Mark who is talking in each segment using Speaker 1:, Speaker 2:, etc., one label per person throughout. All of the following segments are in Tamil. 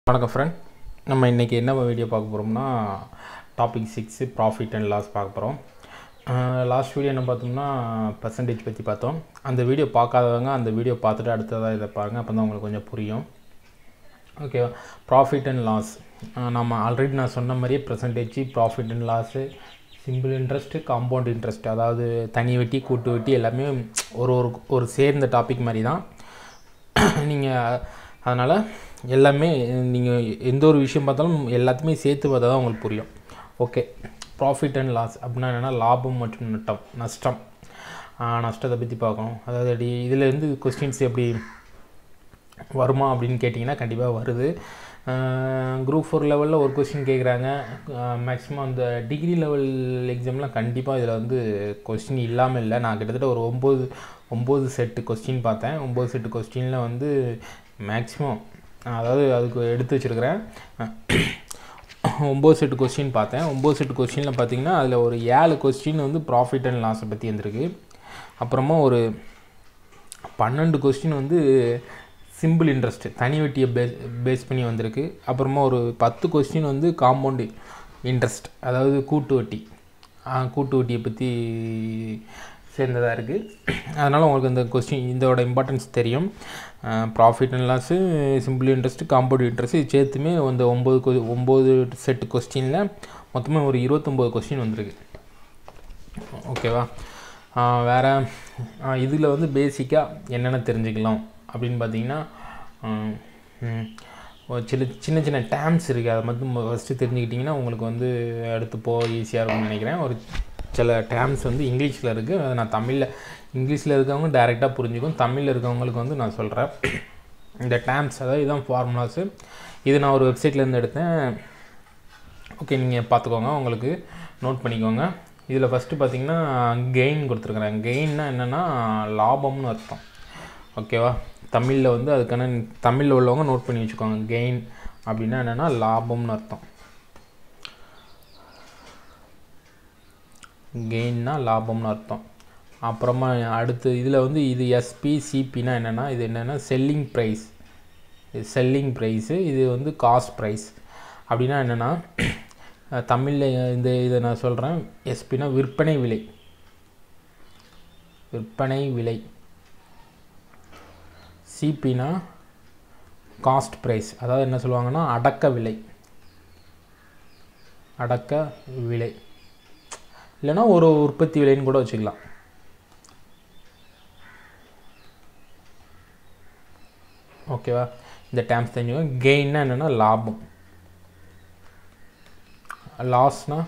Speaker 1: வணக்கம் ஃப்ரெண்ட் நம்ம இன்றைக்கி என்ன வீடியோ பார்க்க போகிறோம்னா topic six profit and loss பார்க்க போகிறோம் லாஸ்ட் வீடியோ என்ன பார்த்தோம்னா பர்சன்டேஜ் பற்றி பார்த்தோம் அந்த வீடியோ பார்க்காதவங்க அந்த வீடியோ பார்த்துட்டு அடுத்ததாக இதை பாருங்கள் அப்போ தான் உங்களுக்கு கொஞ்சம் புரியும் ஓகேவா ப்ராஃபிட் அண்ட் லாஸ் நம்ம ஆல்ரெடி நான் சொன்ன மாதிரியே percentage profit and loss simple interest compound interest அதாவது தனி வட்டி கூட்டு வட்டி எல்லாமே ஒரு ஒரு ஒரு சேர்ந்த டாபிக் மாதிரி தான் நீங்கள் அதனால் எல்லாமே நீங்கள் எந்த ஒரு விஷயம் பார்த்தாலும் எல்லாத்தையுமே சேர்த்து பார்த்தா தான் உங்களுக்கு புரியும் ஓகே ப்ராஃபிட் அண்ட் லாஸ் அப்படின்னா என்னென்னா லாபம் மற்றும் நட்டம் நஷ்டம் நஷ்டத்தை பற்றி பார்க்கணும் அதாவது அப்படி இதில் இருந்து கொஸ்டின்ஸ் எப்படி வருமா அப்படின்னு கேட்டிங்கன்னா கண்டிப்பாக வருது குரூப் ஃபோர் லெவலில் ஒரு கொஸ்டின் கேட்குறாங்க மேக்ஸிமம் அந்த டிகிரி லெவல் எக்ஸாம்லாம் கண்டிப்பாக இதில் வந்து கொஸ்டின் இல்லாமல் இல்லை நான் கிட்டத்தட்ட ஒரு ஒம்பது ஒம்பது செட்டு கொஸ்டின் பார்த்தேன் ஒம்பது செட்டு கொஸ்டினில் வந்து மேக்ஸிமம் அதாவது அதுக்கு எடுத்து வச்சுருக்கிறேன் ஒம்பது செட்டு கொஸ்டின் பார்த்தேன் ஒம்பது செட்டு கொஸ்டினில் பார்த்தீங்கன்னா அதில் ஒரு ஏழு கொஸ்டின் வந்து ப்ராஃபிட் அண்ட் லாஸை பற்றி வந்திருக்கு அப்புறமா ஒரு பன்னெண்டு கொஸ்டின் வந்து சிம்பிள் இன்ட்ரெஸ்ட் தனி வட்டியை பேஸ் பேஸ் பண்ணி வந்திருக்கு அப்புறமா ஒரு பத்து கொஸ்டின் வந்து காம்பவுண்டு இன்ட்ரெஸ்ட் அதாவது கூட்டு வட்டி கூட்டு வட்டியை பற்றி சேர்ந்ததாக இருக்குது அதனால் உங்களுக்கு இந்த கொஸ்டின் இதோட இம்பார்ட்டன்ஸ் தெரியும் profit and loss simple interest compound interest இது சேர்த்துமே அந்த ஒம்பது கொ ஒம்பது செட்டு கொஸ்டினில் மொத்தமாக ஒரு இருபத்தொம்போது கொஸ்டின் வந்திருக்கு ஓகேவா வேறு இதில் வந்து பேசிக்காக என்னென்ன தெரிஞ்சுக்கலாம் அப்படின்னு பார்த்தீங்கன்னா சில சின்ன சின்ன டேம்ஸ் இருக்குது அதை மட்டும் ஃபஸ்ட்டு தெரிஞ்சுக்கிட்டிங்கன்னா உங்களுக்கு வந்து அடுத்து போக ஈஸியாக இருக்கும்னு நினைக்கிறேன் ஒரு சில டேம்ஸ் வந்து இங்கிலீஷில் இருக்குது அதை நான் தமிழில் இங்கிலீஷில் இருக்கவங்க டைரெக்டாக புரிஞ்சுக்கும் தமிழில் இருக்கவங்களுக்கு வந்து நான் சொல்கிறேன் இந்த டேம்ஸ் அதாவது இதுதான் ஃபார்முலாஸு இது நான் ஒரு வெப்சைட்லேருந்து எடுத்தேன் ஓகே நீங்கள் பார்த்துக்கோங்க உங்களுக்கு நோட் பண்ணிக்கோங்க இதில் ஃபஸ்ட்டு பார்த்தீங்கன்னா கெயின் கொடுத்துருக்குறேன் கெயின்னா என்னென்னா லாபம்னு அர்த்தம் ஓகேவா தமிழில் வந்து அதுக்கான தமிழில் உள்ளவங்க நோட் பண்ணி வச்சுக்கோங்க கெயின் அப்படின்னா என்னென்னா லாபம்னு அர்த்தம் கெயின்னா லாபம்னு அர்த்தம் அப்புறமா அடுத்து இதில் வந்து இது எஸ்பி சிபினா என்னென்னா இது என்னென்னா செல்லிங் ப்ரைஸ் இது செல்லிங் ப்ரைஸு இது வந்து காஸ்ட் ப்ரைஸ் அப்படின்னா என்னென்னா தமிழில் இந்த இதை நான் சொல்கிறேன் எஸ்பினா விற்பனை விலை விற்பனை விலை சிபினா காஸ்ட் ப்ரைஸ் அதாவது என்ன சொல்லுவாங்கன்னா அடக்க விலை அடக்க விலை இல்லைனா ஒரு உற்பத்தி விலைன்னு கூட வச்சுக்கலாம் ஓகேவா இந்த டேம்ஸ் தெரிஞ்சுக்கோங்க கெயின்னா என்னென்னா லாபம் லாஸ்னால்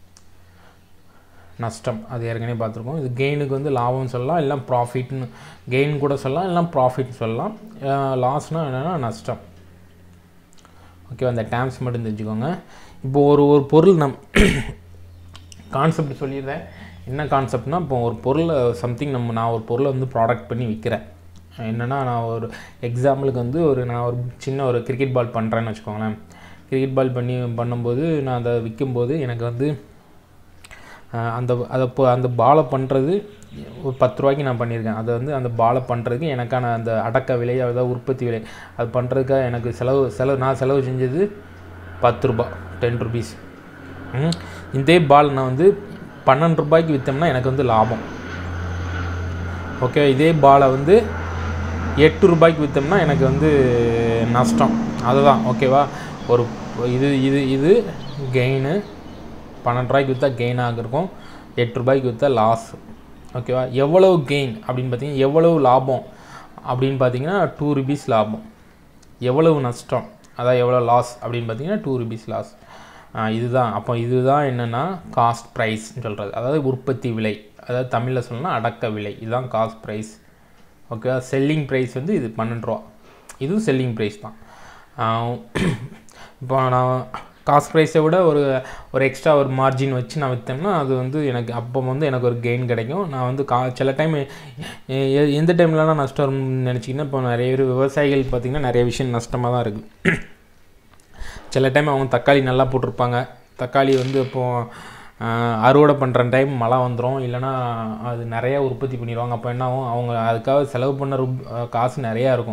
Speaker 1: நஷ்டம் அது ஏற்கனவே பார்த்துருக்கோம் இது கெயினுக்கு வந்து லாபம்னு சொல்லலாம் இல்லை ப்ராஃபிட்னு கெயின் கூட சொல்லலாம் இல்லை ப்ராஃபிட்னு சொல்லலாம் லாஸ்னால் என்னென்னா நஷ்டம் ஓகே அந்த டேம்ஸ் மட்டும் தெரிஞ்சுக்கோங்க இப்போ ஒரு ஒரு பொருள் நம் கான்செப்ட் சொல்லிடுறேன் என்ன கான்செப்ட்னா இப்போ ஒரு பொருளை சம்திங் நம்ம நான் ஒரு பொருளை வந்து ப்ராடக்ட் பண்ணி விற்கிறேன் என்னென்னா நான் ஒரு எக்ஸாம்பிளுக்கு வந்து ஒரு நான் ஒரு சின்ன ஒரு கிரிக்கெட் பால் பண்ணுறேன்னு வச்சுக்கோங்களேன் கிரிக்கெட் பால் பண்ணி பண்ணும்போது நான் அதை விற்கும்போது எனக்கு வந்து அந்த அதை இப்போ அந்த பாலை பண்ணுறது ஒரு பத்து ரூபாய்க்கு நான் பண்ணியிருக்கேன் அதை வந்து அந்த பாலை பண்ணுறதுக்கு எனக்கான அந்த அடக்க விலை அதாவது உற்பத்தி விலை அது பண்ணுறதுக்காக எனக்கு செலவு செலவு நான் செலவு செஞ்சது பத்து ரூபா டென் ருபீஸ் இதே பால் நான் வந்து பன்னெண்டு ரூபாய்க்கு விற்றோம்னா எனக்கு வந்து லாபம் ஓகே இதே பாலை வந்து எட்டு ரூபாய்க்கு விற்றோம்னா எனக்கு வந்து நஷ்டம் அதுதான் ஓகேவா ஒரு இது இது இது கெயினு பன்னெண்டு ரூபாய்க்கு விற்றா கெயினாக இருக்கும் எட்டு ரூபாய்க்கு விற்றா லாஸ் ஓகேவா எவ்வளவு கெயின் அப்படின்னு பார்த்தீங்கன்னா எவ்வளவு லாபம் அப்படின்னு பார்த்தீங்கன்னா டூ ருபீஸ் லாபம் எவ்வளவு நஷ்டம் அதான் எவ்வளோ லாஸ் அப்படின்னு பார்த்தீங்கன்னா டூ ருபீஸ் லாஸ் இதுதான் அப்போ இதுதான் என்னென்னா காஸ்ட் ப்ரைஸ்ன்னு சொல்கிறது அதாவது உற்பத்தி விலை அதாவது தமிழில் சொல்லணும்னா அடக்க விலை இதுதான் cost price okay selling price வந்து இது பன்னெண்டு ரூபா இதுவும் செல்லிங் ப்ரைஸ் தான் இப்போ நான் காஸ்ட் ப்ரைஸை விட ஒரு ஒரு எக்ஸ்ட்ரா ஒரு மார்ஜின் வச்சு நான் விற்றேன்னா அது வந்து எனக்கு அப்போ வந்து எனக்கு ஒரு கெயின் கிடைக்கும் நான் வந்து கா சில டைம் எந்த டைம்லலாம் நஷ்டம் நினச்சிங்கன்னா இப்போ நிறைய பேர் விவசாயிகள் பார்த்திங்கன்னா நிறைய விஷயம் நஷ்டமாக தான் இருக்குது சில டைம் அவங்க தக்காளி நல்லா போட்டிருப்பாங்க தக்காளி வந்து இப்போது அறுவடை பண்ணுற டைம் மழை வந்துடும் இல்லைனா அது நிறையா உற்பத்தி பண்ணிடுவாங்க அப்போ என்ன ஆகும் அவங்க அதுக்காக செலவு பண்ண ரூப் காசு நிறையா இருக்கும்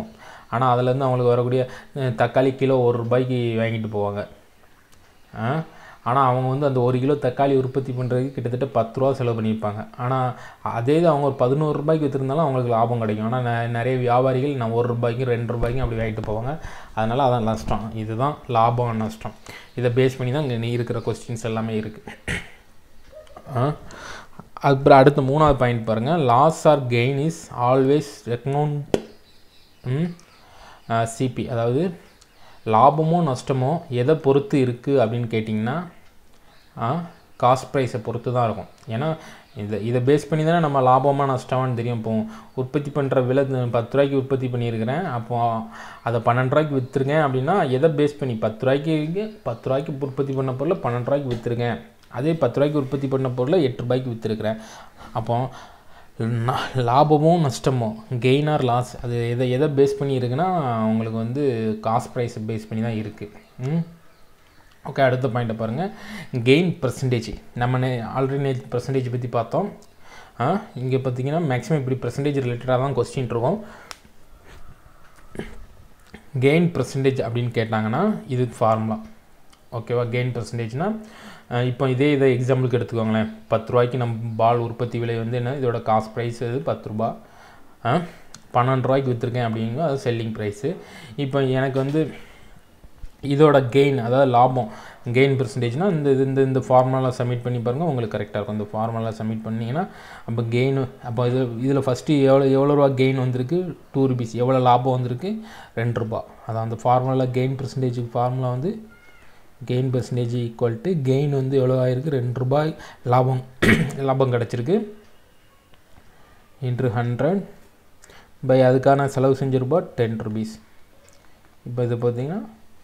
Speaker 1: ஆனால் அதுலேருந்து அவங்களுக்கு வரக்கூடிய அஹ், தக்காளி கிலோ ஒரு ரூபாய்க்கு வாங்கிட்டு போவாங்க ஆனால் அவங்க வந்து அந்த ஒரு கிலோ தக்காளி உற்பத்தி பண்ணுறதுக்கு கிட்டத்தட்ட பத்து ரூபா செலவு பண்ணியிருப்பாங்க ஆனால் அதே இது அவங்க ஒரு பதினோரு ரூபாய்க்கு விற்றுருந்தாலும் அவங்களுக்கு லாபம் கிடைக்கும் ஆனால் நெ- நிறைய வியாபாரிகள் நான் ஒரு ரூபாய்க்கு ரெண்டு ரூபாய்க்கும் அப்படி வாங்கிட்டு போவாங்க அதனால் அதான் நஷ்டம் இதுதான் லாபம் நஷ்டம் இதை பேஸ் பண்ணி தான் இங்கே இருக்கிற கொஸ்டின்ஸ் எல்லாமே இருக்குது அப்புறம் அடுத்த மூணாவது பாயிண்ட் பாருங்கள் loss or gain is always reckoned on CP அதாவது லாபமோ நஷ்டமோ எதை பொறுத்து இருக்குது அப்படின்னு கேட்டிங்கன்னா காஸ்ட் ப்ரைஸை பொறுத்து தான் இருக்கும் ஏன்னா இதை இதை பேஸ் பண்ணி தானே நம்ம லாபமாக நஷ்டமானு தெரியும் இப்போ உற்பத்தி பண்ணுற விலை இந்த பத்து ரூபாய்க்கு உற்பத்தி பண்ணியிருக்கிறேன் அப்போ அதை பன்னெண்டு ரூபாய்க்கு விற்றுருக்கேன் அப்படின்னா எதை பேஸ் பண்ணி பத்து ரூபாய்க்கு பத்து ரூபாய்க்கு உற்பத்தி பண்ண பொருளை பன்னெண்டு ரூபாய்க்கு விற்றுருக்கேன் அதே பத்து ரூபாய்க்கு உற்பத்தி பண்ண பொருளை எட்டு ரூபாய்க்கு விற்றுருக்கிறேன் அப்போ நா- லாபமோ நஷ்டமோ கெயின் ஆர் லாஸ் அது எதை எதை பேஸ் பண்ணி இருக்குன்னா உங்களுக்கு வந்து காஸ்ட் ப்ரைஸை பேஸ் பண்ணி தான் இருக்குது ஓகே அடுத்த பாயிண்ட்டை பாருங்கள் கெயின் பர்சன்டேஜ் நம்ம ஆல்ரெடி நேற்று பர்சன்டேஜ் பற்றி பார்த்தோம் இங்கே பார்த்தீங்கன்னா மேக்ஸிமம் இப்படி பர்சன்டேஜ் ரிலேட்டடாக தான் கொஸ்டின் இருக்கும் கெயின் பர்சன்டேஜ் அப்படின்னு கேட்டாங்கன்னா இது ஃபார்முலா ஓகேவா கெயின் பர்சன்டேஜ்னால் இப்போ இதே இதை எக்ஸாம்பிளுக்கு எடுத்துக்கோங்களேன் பத்து ரூபாய்க்கு நம்ம பால் உற்பத்தி விலை வந்து என்ன இதோட காஸ்ட் ப்ரைஸ் இது பத்து ரூபா ஆ, பன்னெண்டு ரூபாய்க்கு விற்றுருக்கேன் அப்படிங்க அது செல்லிங் ப்ரைஸு இப்போ எனக்கு வந்து இதோட கெயின் அதாவது லாபம் கெயின் பெர்சன்டேஜ்னால் இந்த இது- இந்த இந்த ஃபார்முலா சப்மிட் பண்ணி பாருங்கள் உங்களுக்கு கரெக்டாக இருக்கும் இந்த ஃபார்முலா சப்மிட் பண்ணிங்கன்னா அப்போ கெயின் அப்போ இது இதில் ஃபஸ்ட்டு எவ்வளோ எவ்வளோ ரூபா கெயின் வந்திருக்கு டூ ருபீஸ் எவ்வளோ லாபம் வந்திருக்கு ரெண்டு ரூபா அதான் அந்த ஃபார்முலா கெயின் பெர்சன்டேஜுக்கு ஃபார்முலா வந்து gain percentage equal to gain வந்து எவ்வளோ ஆயிருக்கு ரெண்டு ரூபாய் லாபம் லாபம் கிடச்சிருக்கு இன்ட்ரு ஹண்ட்ரட் பை அதுக்கான செலவு செஞ்ச ரூபாய் டென் ருபீஸ் இப்போ இது பார்த்தீங்கன்னா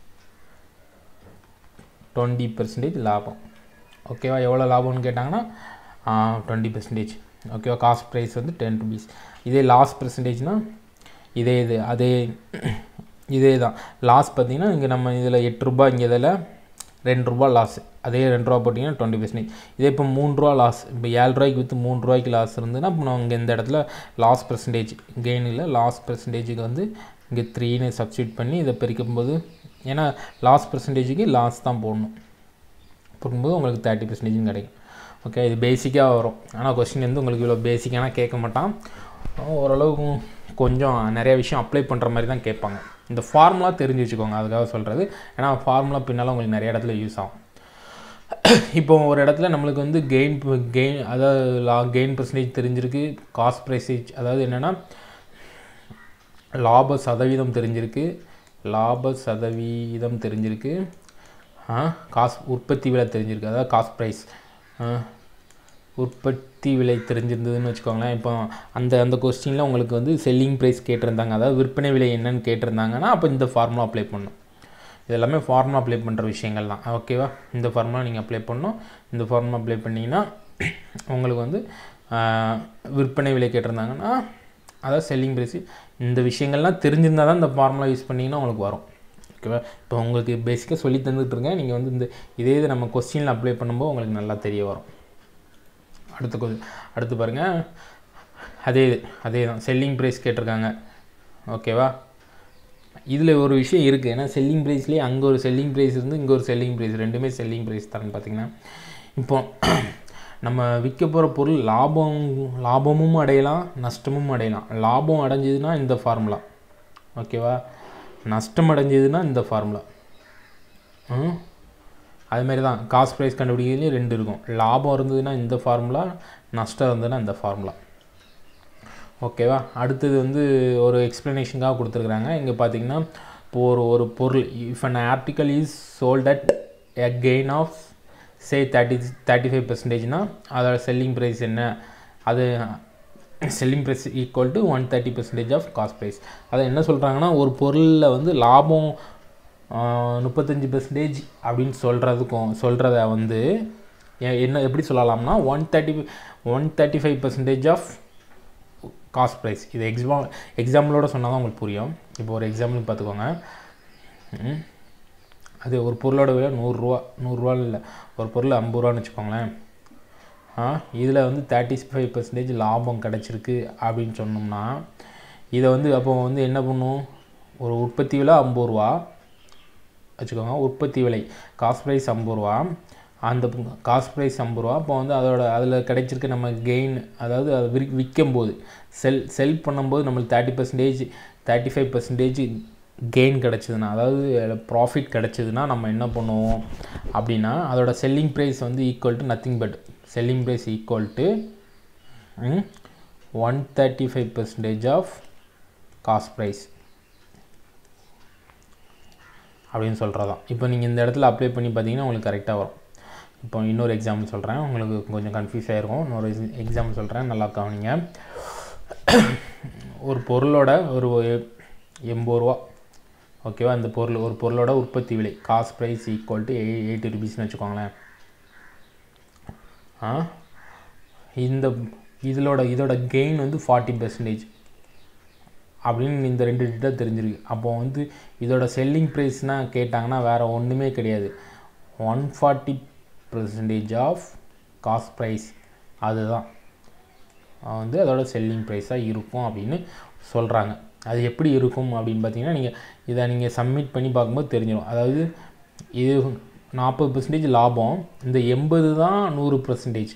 Speaker 1: டுவெண்ட்டி பெர்சன்டேஜ் லாபம் ஓகேவா எவ்வளோ லாபம்னு கேட்டாங்கன்னா டுவெண்ட்டி பெர்சன்டேஜ் ஓகேவா காஸ்ட் ப்ரைஸ் வந்து டென் ருபீஸ் இதே லாஸ் பெர்சன்டேஜ்னால் இதே இது அதே இதே தான் லாஸ் பார்த்தீங்கன்னா இங்கே நம்ம இதில் எட்டு ரூபாய் இங்கே இதில் ரெண்டு ரூபா லாஸ் அதே ரெண்டு ரூபா போட்டிங்கன்னா டுவெண்ட்டி பெர்சன்டேஜ் இதே இப்போ மூணு ரூபா லாஸ் இப்போ ஏழு ரூபாய்க்கு விற்று மூணு ரூபாய்க்கு லாஸ் இருந்ததுன்னா இப்போ நம்ம இங்கே இந்த இடத்துல லாஸ் பெர்சன்டேஜ் கெயின் இல்லை லாஸ் பெர்சன்டேஜுக்கு வந்து இங்கே த்ரீன்னு சப்ஸ்டியூட் பண்ணி இதை பிரிக்கும்போது ஏன்னா லாஸ் பெர்சன்டேஜுக்கு லாஸ் தான் போடணும் போடும்போது உங்களுக்கு தேர்ட்டி பெர்சன்டேஜும் கிடைக்கும் ஓகே இது பேசிக்காக வரும் ஆனால் கொஸ்டின் வந்து உங்களுக்கு இவ்வளோ பேசிக்கான கேட்க மாட்டான் ஓரளவுக்கு கொஞ்சம் நிறைய விஷயம் அப்ளை பண்ணுற மாதிரி தான் கேட்பாங்க இந்த ஃபார்முலா தெரிஞ்சு வச்சுக்கோங்க அதுக்காக சொல்கிறது ஏன்னா ஃபார்முலா பின்னால் உங்களுக்கு நிறைய இடத்துல யூஸ் ஆகும் இப்போ ஒரு இடத்துல நம்மளுக்கு வந்து கெயின் கெயின் அதாவது லா கெயின் பர்சன்டேஜ் தெரிஞ்சிருக்கு காஸ்ட் ப்ரைஸேஜ் அதாவது என்னென்னா லாப சதவீதம் தெரிஞ்சிருக்கு லாப சதவீதம் தெரிஞ்சிருக்கு காசு உற்பத்தி விலை தெரிஞ்சிருக்கு அதாவது காஸ்ட் ப்ரைஸ் உற்பத்தி விலை தெரிஞ்சிருந்ததுன்னு வச்சுக்கோங்களேன் இப்போ அந்த அந்த கொஸ்டினில் உங்களுக்கு வந்து செல்லிங் ப்ரைஸ் கேட்டிருந்தாங்க அதாவது விற்பனை விலை என்னன்னு கேட்டிருந்தாங்கன்னா அப்போ இந்த ஃபார்முலா அப்ளை பண்ணணும் இது எல்லாமே ஃபார்முலா அப்ளை பண்ணுற விஷயங்கள் தான் ஓகேவா இந்த ஃபார்முலா நீங்கள் அப்ளை பண்ணணும் இந்த ஃபார்முலா அப்ளை பண்ணிங்கன்னா உங்களுக்கு வந்து ஆஹ், விற்பனை விலை கேட்டிருந்தாங்கன்னா அதாவது செல்லிங் ப்ரைஸ் இந்த விஷயங்கள்லாம் தெரிஞ்சிருந்தால் தான் இந்த ஃபார்முலா யூஸ் பண்ணிங்கன்னா உங்களுக்கு வரும் ஓகேவா இப்போ உங்களுக்கு பேசிக்காக சொல்லி தந்துட்டுருக்கேன் நீங்கள் வந்து இந்த இதே இது நம்ம கொஸ்டினில் அப்ளை பண்ணும்போது உங்களுக்கு நல்லா தெரிய வரும் அடுத்த கொ அடுத்து பாருங்கள் அதே இது அதே தான் செல்லிங் ப்ரைஸ் கேட்டிருக்காங்க ஓகேவா இதில் ஒரு விஷயம் இருக்குது ஏன்னா செல்லிங் ப்ரைஸ்லேயே அங்கே ஒரு செல்லிங் ப்ரைஸ் இருந்து இங்கே ஒரு செல்லிங் ப்ரைஸ் ரெண்டுமே செல்லிங் ப்ரைஸ் தானே பார்த்தீங்கன்னா இப்போ நம்ம விற்க போகிற பொருள் லாபம் லாபமும் அடையலாம் நஷ்டமும் அடையலாம் லாபம் அடைஞ்சதுன்னா இந்த ஃபார்முலா ஓகேவா நஷ்டம் அடைஞ்சதுன்னா இந்த ஃபார்முலா ம் அதுமாரி தான் காஸ்ட் ப்ரைஸ் கண்டுபிடிக்கிறதுலேயும் ரெண்டு இருக்கும் லாபம் இருந்ததுன்னா இந்த ஃபார்முலா நஷ்டம் இருந்ததுன்னா இந்த ஃபார்முலா ஓகேவா அடுத்தது வந்து ஒரு எக்ஸ்ப்ளனேஷனுக்காக கொடுத்துருக்குறாங்க இங்கே பார்த்தீங்கன்னா இப்போ ஒரு ஒரு பொருள் if an article is sold at a gain of say thirty thirty five பர்சன்டேஜ்னா அதோட செல்லிங் ப்ரைஸ் என்ன அது selling price equal to one thirty percentage of cost price அதை என்ன சொல்கிறாங்கன்னா ஒரு பொருளில் வந்து லாபம் முப்பத்தஞ்சு பெர்சன்டேஜ் அப்படின்னு சொல்கிறதுக்கும் சொல்கிறத வந்து எ- என்ன எப்படி சொல்லலாம்னா one thirty one thirty five percentage of cost price இது எக்ஸாம் எக்ஸாம்பிளோட சொன்னால் தான் உங்களுக்கு புரியும் இப்போ ஒரு எக்ஸாம்பிள் பார்த்துக்கோங்க ம். அது ஒரு பொருளோட விலை நூறுரூவா நூறுரூவா இல்லை ஒரு பொருள் ஐம்பது ரூபான்னு வச்சுக்கோங்களேன் ஆ இதில் வந்து தேர்ட்டி ஃபைவ் பர்சன்டேஜ் லாபம் கிடச்சிருக்கு அப்படின்னு சொன்னோம்னா இதை வந்து அப்போ வந்து என்ன பண்ணும் ஒரு உற்பத்தி விலை ஐம்பது ரூபா வச்சுக்கோங்க உற்பத்தி விலை காஸ்ட் ப்ரைஸ் ஐம்பது ரூபா அந்த காஸ்ட் ப்ரைஸ் ஐம்பது ரூபா அப்போ வந்து அதோட அதில் கிடைச்சிருக்க நம்ம கெயின் அதாவது அது விற் விற்கும் போது செல் செல் பண்ணும்போது நம்மளுக்கு thirty percentage thirty five percentage gain கிடச்சிதுன்னா அதாவது ப்ராஃபிட் கிடச்சிதுன்னா நம்ம என்ன பண்ணுவோம் அப்படின்னா அதோட செல்லிங் ப்ரைஸ் வந்து equal to nothing but selling price equal to one thirty five percentage of cost price அப்படின்னு சொல்கிறதான் இப்போ நீங்கள் இந்த இடத்துல அப்ளை பண்ணி பார்த்தீங்கன்னா உங்களுக்கு கரெக்டாக வரும் இப்போ இன்னொரு எக்ஸாம்பிள் சொல்கிறேன் உங்களுக்கு கொஞ்சம் கன்ஃபியூஸ் ஆகிருக்கும் இன்னொரு எக்ஸாம்பிள் சொல்கிறேன் நல்லா கவனிங்க ஒரு பொருளோட ஒரு எண்பது ரூபா ஓகேவா அந்த பொருள் ஒரு பொருளோட உற்பத்தி விலை cost price equal to eighty ருபீஸ்னு வச்சுக்கோங்களேன் ஆ இந்த இதோட இதோட கெயின் வந்து ஃபார்ட்டி பர்சன்டேஜ் அப்படின்னு இந்த ரெண்டு டேட்டா தெரிஞ்சிருக்கு அப்போ வந்து இதோட செல்லிங் ப்ரைஸ்னால் கேட்டாங்கன்னா வேறு ஒன்றுமே கிடையாது one forty percentage of cost price அதுதான் வந்து அதோட செல்லிங் ப்ரைஸாக இருக்கும் அப்படின்னு சொல்கிறாங்க அது எப்படி இருக்கும் அப்படின்னு பார்த்தீங்கன்னா நீங்கள் இதை நீங்கள் சப்மிட் பண்ணி பார்க்கும்போது தெரிஞ்சிடும் அதாவது இது நாற்பது பர்சன்டேஜ் லாபம் இந்த எண்பது தான் நூறு பர்சன்டேஜ்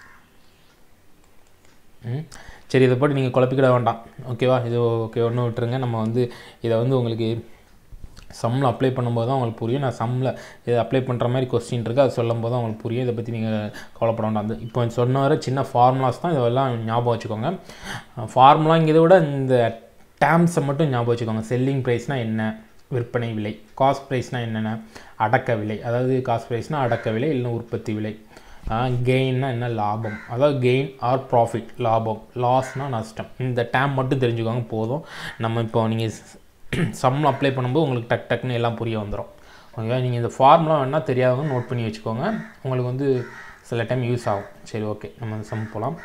Speaker 1: சரி இதை போட்டு நீங்கள் குழப்பிக்கிட வேண்டாம் ஓகேவா இது ஓகே ஒன்று விட்டுருங்க நம்ம வந்து இதை வந்து உங்களுக்கு சம்மில் அப்ளை பண்ணும்போது தான் உங்களுக்கு புரியும் நான் சம்மில் இதை அப்ளை பண்ணுற மாதிரி கொஸ்டின் இருக்குது அது சொல்லும் போது தான் உங்களுக்கு புரியும் இதை பற்றி நீங்கள் கவலைப்பட வேண்டாம் அந்த இப்போ சொன்ன வர சின்ன ஃபார்முலாஸ் தான் இதெல்லாம் ஞாபகம் வச்சுக்கோங்க ஃபார்முலாங்கிறத விட இந்த டேம்ஸை மட்டும் ஞாபகம் வச்சுக்கோங்க செல்லிங் ப்ரைஸ்னால் என்ன விற்பனை விலை காஸ்ட் ப்ரைஸ்னால் என்னென்ன அடக்க விலை அதாவது காஸ்ட் ப்ரைஸ்னால் அடக்க விலை இல்லைன்னா உற்பத்தி விலை கெயின்னா என்ன லாபம் அதாவது கெயின் ஆர் ப்ராஃபிட் லாபம் லாஸ்னால் நஷ்டம் இந்த டேம் மட்டும் தெரிஞ்சுக்கோங்க போதும் நம்ம இப்போ நீங்கள் சம்மில் அப்ளை பண்ணும்போது உங்களுக்கு டக் டக்குன்னு எல்லாம் புரிய வந்துடும் ஓகேவா நீங்கள் இந்த ஃபார்முலா வேணால் தெரியாதவங்க நோட் பண்ணி வச்சுக்கோங்க உங்களுக்கு வந்து சில டைம் யூஸ் ஆகும் சரி ஓகே நம்ம இந்த சம் போகலாம்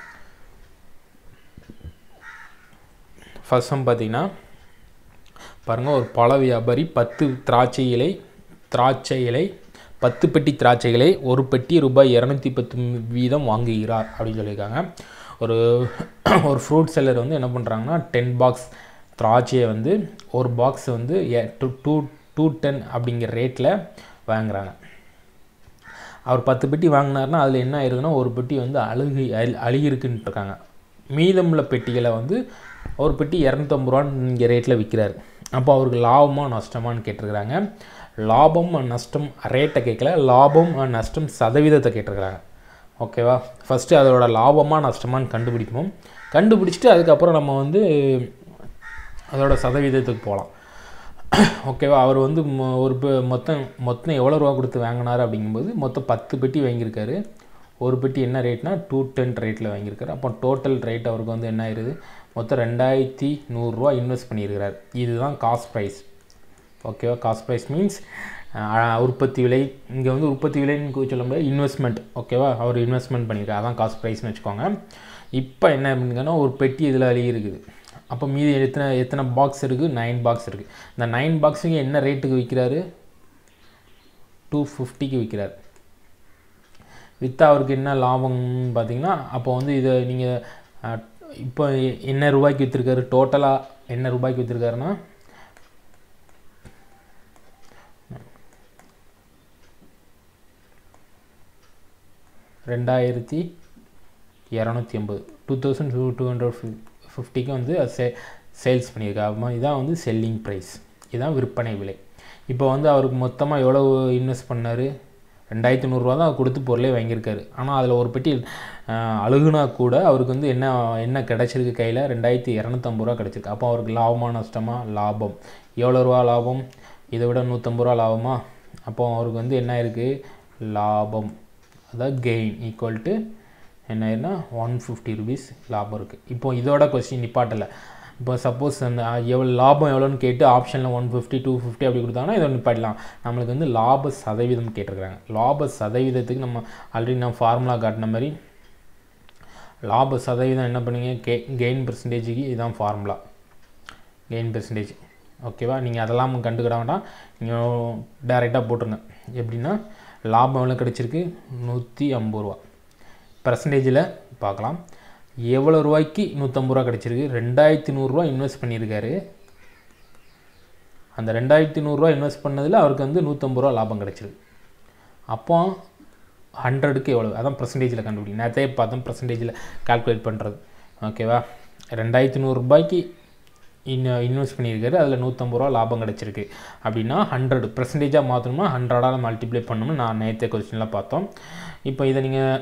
Speaker 1: ஃபஸ்ட் சம் பார்த்தீங்கன்னா பாருங்கள் ஒரு பழ வியாபாரி பத்து திராட்சை இலை திராட்சை இலை பத்து பெட்டி திராட்சைகளை ஒரு பெட்டி ரூபாய் இரநூத்தி பத்து வீதம் வாங்குகிறார் அப்படின்னு சொல்லியிருக்காங்க ஒரு ஒரு ஃப்ரூட் செல்லர் வந்து என்ன பண்ணுறாங்கன்னா டென் பாக்ஸ் திராட்சையை வந்து ஒரு பாக்ஸ் வந்து டூ டூ டூ டென் அப்படிங்கிற ரேட்டில் வாங்குறாங்க அவர் பத்து பெட்டி வாங்கினார்னா அதில் என்ன ஆயிருதுன்னா ஒரு பெட்டி வந்து அழுகி அழுகிருக்குன்ட்டு இருக்காங்க மீதமுள்ள பெட்டிகளை வந்து ஒரு பெட்டி இரநூத்தம்பது ரூபான்னு இங்கே ரேட்டில் விற்கிறாரு அப்போ அவருக்கு லாபமாக நஷ்டமானு கேட்டிருக்கிறாங்க லாபம் நஷ்டம் ரேட்டை கேட்கல லாபம் நஷ்டம் சதவீதத்தை கேட்டிருக்கிறாங்க ஓகேவா ஃபஸ்ட்டு அதோட லாபமாக நஷ்டமானு கண்டுபிடிப்போம் கண்டுபிடிச்சிட்டு அதுக்கப்புறம் நம்ம வந்து அதோட சதவீதத்துக்கு போகலாம் ஓகேவா அவர் வந்து ஒரு மொத்தம் மொத்தம் எவ்வளோ ரூபா கொடுத்து வாங்கினார் அப்படிங்கும்போது மொத்தம் பத்து பெட்டி வாங்கியிருக்காரு ஒரு பெட்டி என்ன ரேட்னா டூ டென் ரேட்டில் வாங்கியிருக்காரு அப்போ டோட்டல் ரேட் அவருக்கு வந்து என்ன ஆயிடுது மொத்தம் ரெண்டாயிரத்தி நூறுரூவா இன்வெஸ்ட் பண்ணியிருக்கிறார் இதுதான் காஸ்ட் ப்ரைஸ் ஓகேவா காஸ்ட் ப்ரைஸ் மீன்ஸ் உற்பத்தி விலை இங்கே வந்து உற்பத்தி விலைன்னு சொல்ல முடியாது இன்வெஸ்ட்மெண்ட் ஓகேவா அவர் இன்வெஸ்ட்மெண்ட் பண்ணியிருக்காரு அதான் காஸ்ட் ப்ரைஸ்னு வச்சுக்கோங்க இப்போ என்ன அப்படிங்கன்னா ஒரு பெட்டி இதில் அழகி இருக்குது அப்போ மீதி எத்தனை எத்தனை பாக்ஸ் இருக்குது நைன் பாக்ஸ் இருக்குது இந்த நைன் பாக்ஸுக்கு என்ன ரேட்டுக்கு விற்கிறாரு டூ ஃபிஃப்டிக்கு விற்கிறார் விற்றா அவருக்கு என்ன லாபம்னு பார்த்தீங்கன்னா அப்போ வந்து இதை நீங்கள் இப்போ என்ன ரூபாய்க்கு விற்றுருக்காரு டோட்டலாக என்ன ரூபாய்க்கு விற்றுருக்காருன்னா ரெண்டாயிரத்தி இரநூத்தி ஐம்பது two thousand two two hundred ஃபிஃப்டிக்கு வந்து அது சே சேல்ஸ் பண்ணியிருக்காங்க இதான் வந்து செல்லிங் ப்ரைஸ் இதுதான் விற்பனை விலை இப்போ வந்து அவருக்கு மொத்தமாக எவ்வளோ இன்வெஸ்ட் பண்ணார் ரெண்டாயிரத்தி நூறுரூவா தான் கொடுத்து பொருளே வாங்கியிருக்காரு ஆனால் அதில் ஒரு பெட்டி அழுகுனா கூட அவருக்கு வந்து என்ன என்ன கிடச்சிருக்கு கையில் ரெண்டாயிரத்தி இரநூத்தம்பது ரூபா கிடச்சிருக்கு அப்போ அவருக்கு லாபமாக நஷ்டமாக லாபம் எவ்வளோ ரூபா லாபம் இதை விட நூற்றம்பது ரூபா லாபமா அப்போ அவருக்கு வந்து என்ன இருக்குது லாபம் அதாவது கெயின் ஈக்குவல் டு என்ன ஆயிருன்னா ஒன் ஃபிஃப்டி ருபீஸ் லாபம் இருக்குது இப்போ இதோட கொஸ்டின் நிப்பாட்டலை இப்போ சப்போஸ் அந்த எவ்வளோ லாபம் எவ்வளோன்னு கேட்டு ஆப்ஷனில் ஒன் ஃபிஃப்டி டூ ஃபிஃப்டி அப்படி கொடுத்தாங்கன்னா இதை நிப்பாட்டலாம் நம்மளுக்கு வந்து லாப சதவீதம் கேட்டிருக்கிறாங்க லாப சதவீதத்துக்கு நம்ம ஆல்ரெடி நான் ஃபார்முலா காட்டின மாதிரி லாப சதவீதம் என்ன பண்ணுவீங்க கே கெயின் பெர்சன்டேஜுக்கு இதுதான் ஃபார்முலா கெயின் பெர்சன்டேஜ் ஓகேவா நீங்கள் அதெல்லாம் கண்டுக்கிட வேண்டாம் நீங்கள் டேரெக்டாக போட்டுருங்க எப்படின்னா லாபம் எவ்வளோ கிடச்சிருக்கு நூற்றி ஐம்பது ரூபா பர்சன்டேஜில் பார்க்கலாம் எவ்வளோ ரூபாய்க்கு நூற்றம்பது ரூபா கிடச்சிருக்கு ரெண்டாயிரத்தி நூறுரூவா இன்வெஸ்ட் பண்ணியிருக்காரு அந்த ரெண்டாயிரத்தி நூறுரூவா இன்வெஸ்ட் பண்ணதில் அவருக்கு வந்து நூற்றம்பது ரூபா லாபம் கிடச்சிருக்கு அப்போ ஹண்ட்ரடுக்கு எவ்வளோ அதான் பர்சன்டேஜில் கண்டுபிடி நேரத்தே பார்த்தோம் பர்சன்டேஜில் கால்குலேட் பண்ணுறது ஓகேவா ரெண்டாயிரத்தி நூறுரூபாய்க்கு இன் இன்வெஸ்ட் பண்ணியிருக்காரு அதில் நூற்றம்பது ரூபா லாபம் கிடச்சிருக்கு அப்படின்னா ஹண்ட்ரட் பர்சன்டேஜாக மாற்றணுமா ஹண்ட்ரடால் மல்டிப்ளை பண்ணணும்னு நான் நேற்றே கொஸ்டினில் பார்த்தோம் இப்போ இதை நீங்கள்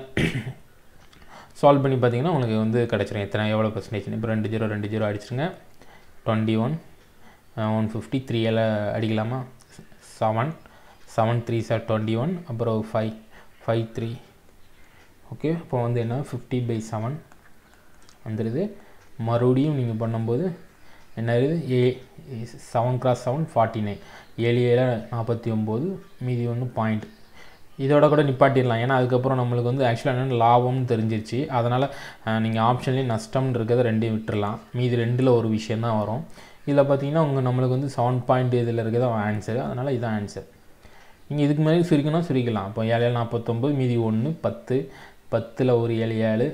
Speaker 1: சால்வ் பண்ணி பார்த்தீங்கன்னா உங்களுக்கு வந்து கிடச்சிரும் எத்தனை எவ்வளோ பர்சன்டேஜ் இப்போ ரெண்டு ஜீரோ ரெண்டு ஜீரோ அடிச்சிருங்க twenty one one fifty three எல்லாம் அடிக்கலாமா seven seven three sir twenty one அப்புறம் ஃபைவ் ஃபைவ் த்ரீ ஓகே இப்போ வந்து என்ன ஃபிஃப்டி பை செவன் வந்துடுது மறுபடியும் நீங்கள் பண்ணும்போது என்ன இருக்குது A seven cross seven forty nine ஏழு ஏழு நாற்பத்தி ஒம்பது மீதி ஒன்று பாயிண்ட் இதோட கூட நிப்பாட்டிடலாம் ஏன்னா அதுக்கப்புறம் நம்மளுக்கு வந்து ஆக்சுவலாக என்னென்ன லாபம்னு தெரிஞ்சிருச்சு அதனால் நீங்கள் ஆப்ஷன்லேயே நஷ்டம்னு இருக்கிறத ரெண்டையும் விட்டுறலாம் மீதி ரெண்டில் ஒரு விஷயம் தான் வரும் இதில் பார்த்தீங்கன்னா உங்கள் நம்மளுக்கு வந்து செவன் பாயிண்ட் இதில் இருக்கிறது ஆன்சர் அதனால் இதுதான் ஆன்சர் நீங்கள் இதுக்கு மேலே சுரிக்கணும் சுரிக்கலாம் அப்போ ஏழு ஏழு நாற்பத்தொம்பது மீதி ஒன்று பத்து பத்தில் ஒரு ஏழு ஏழு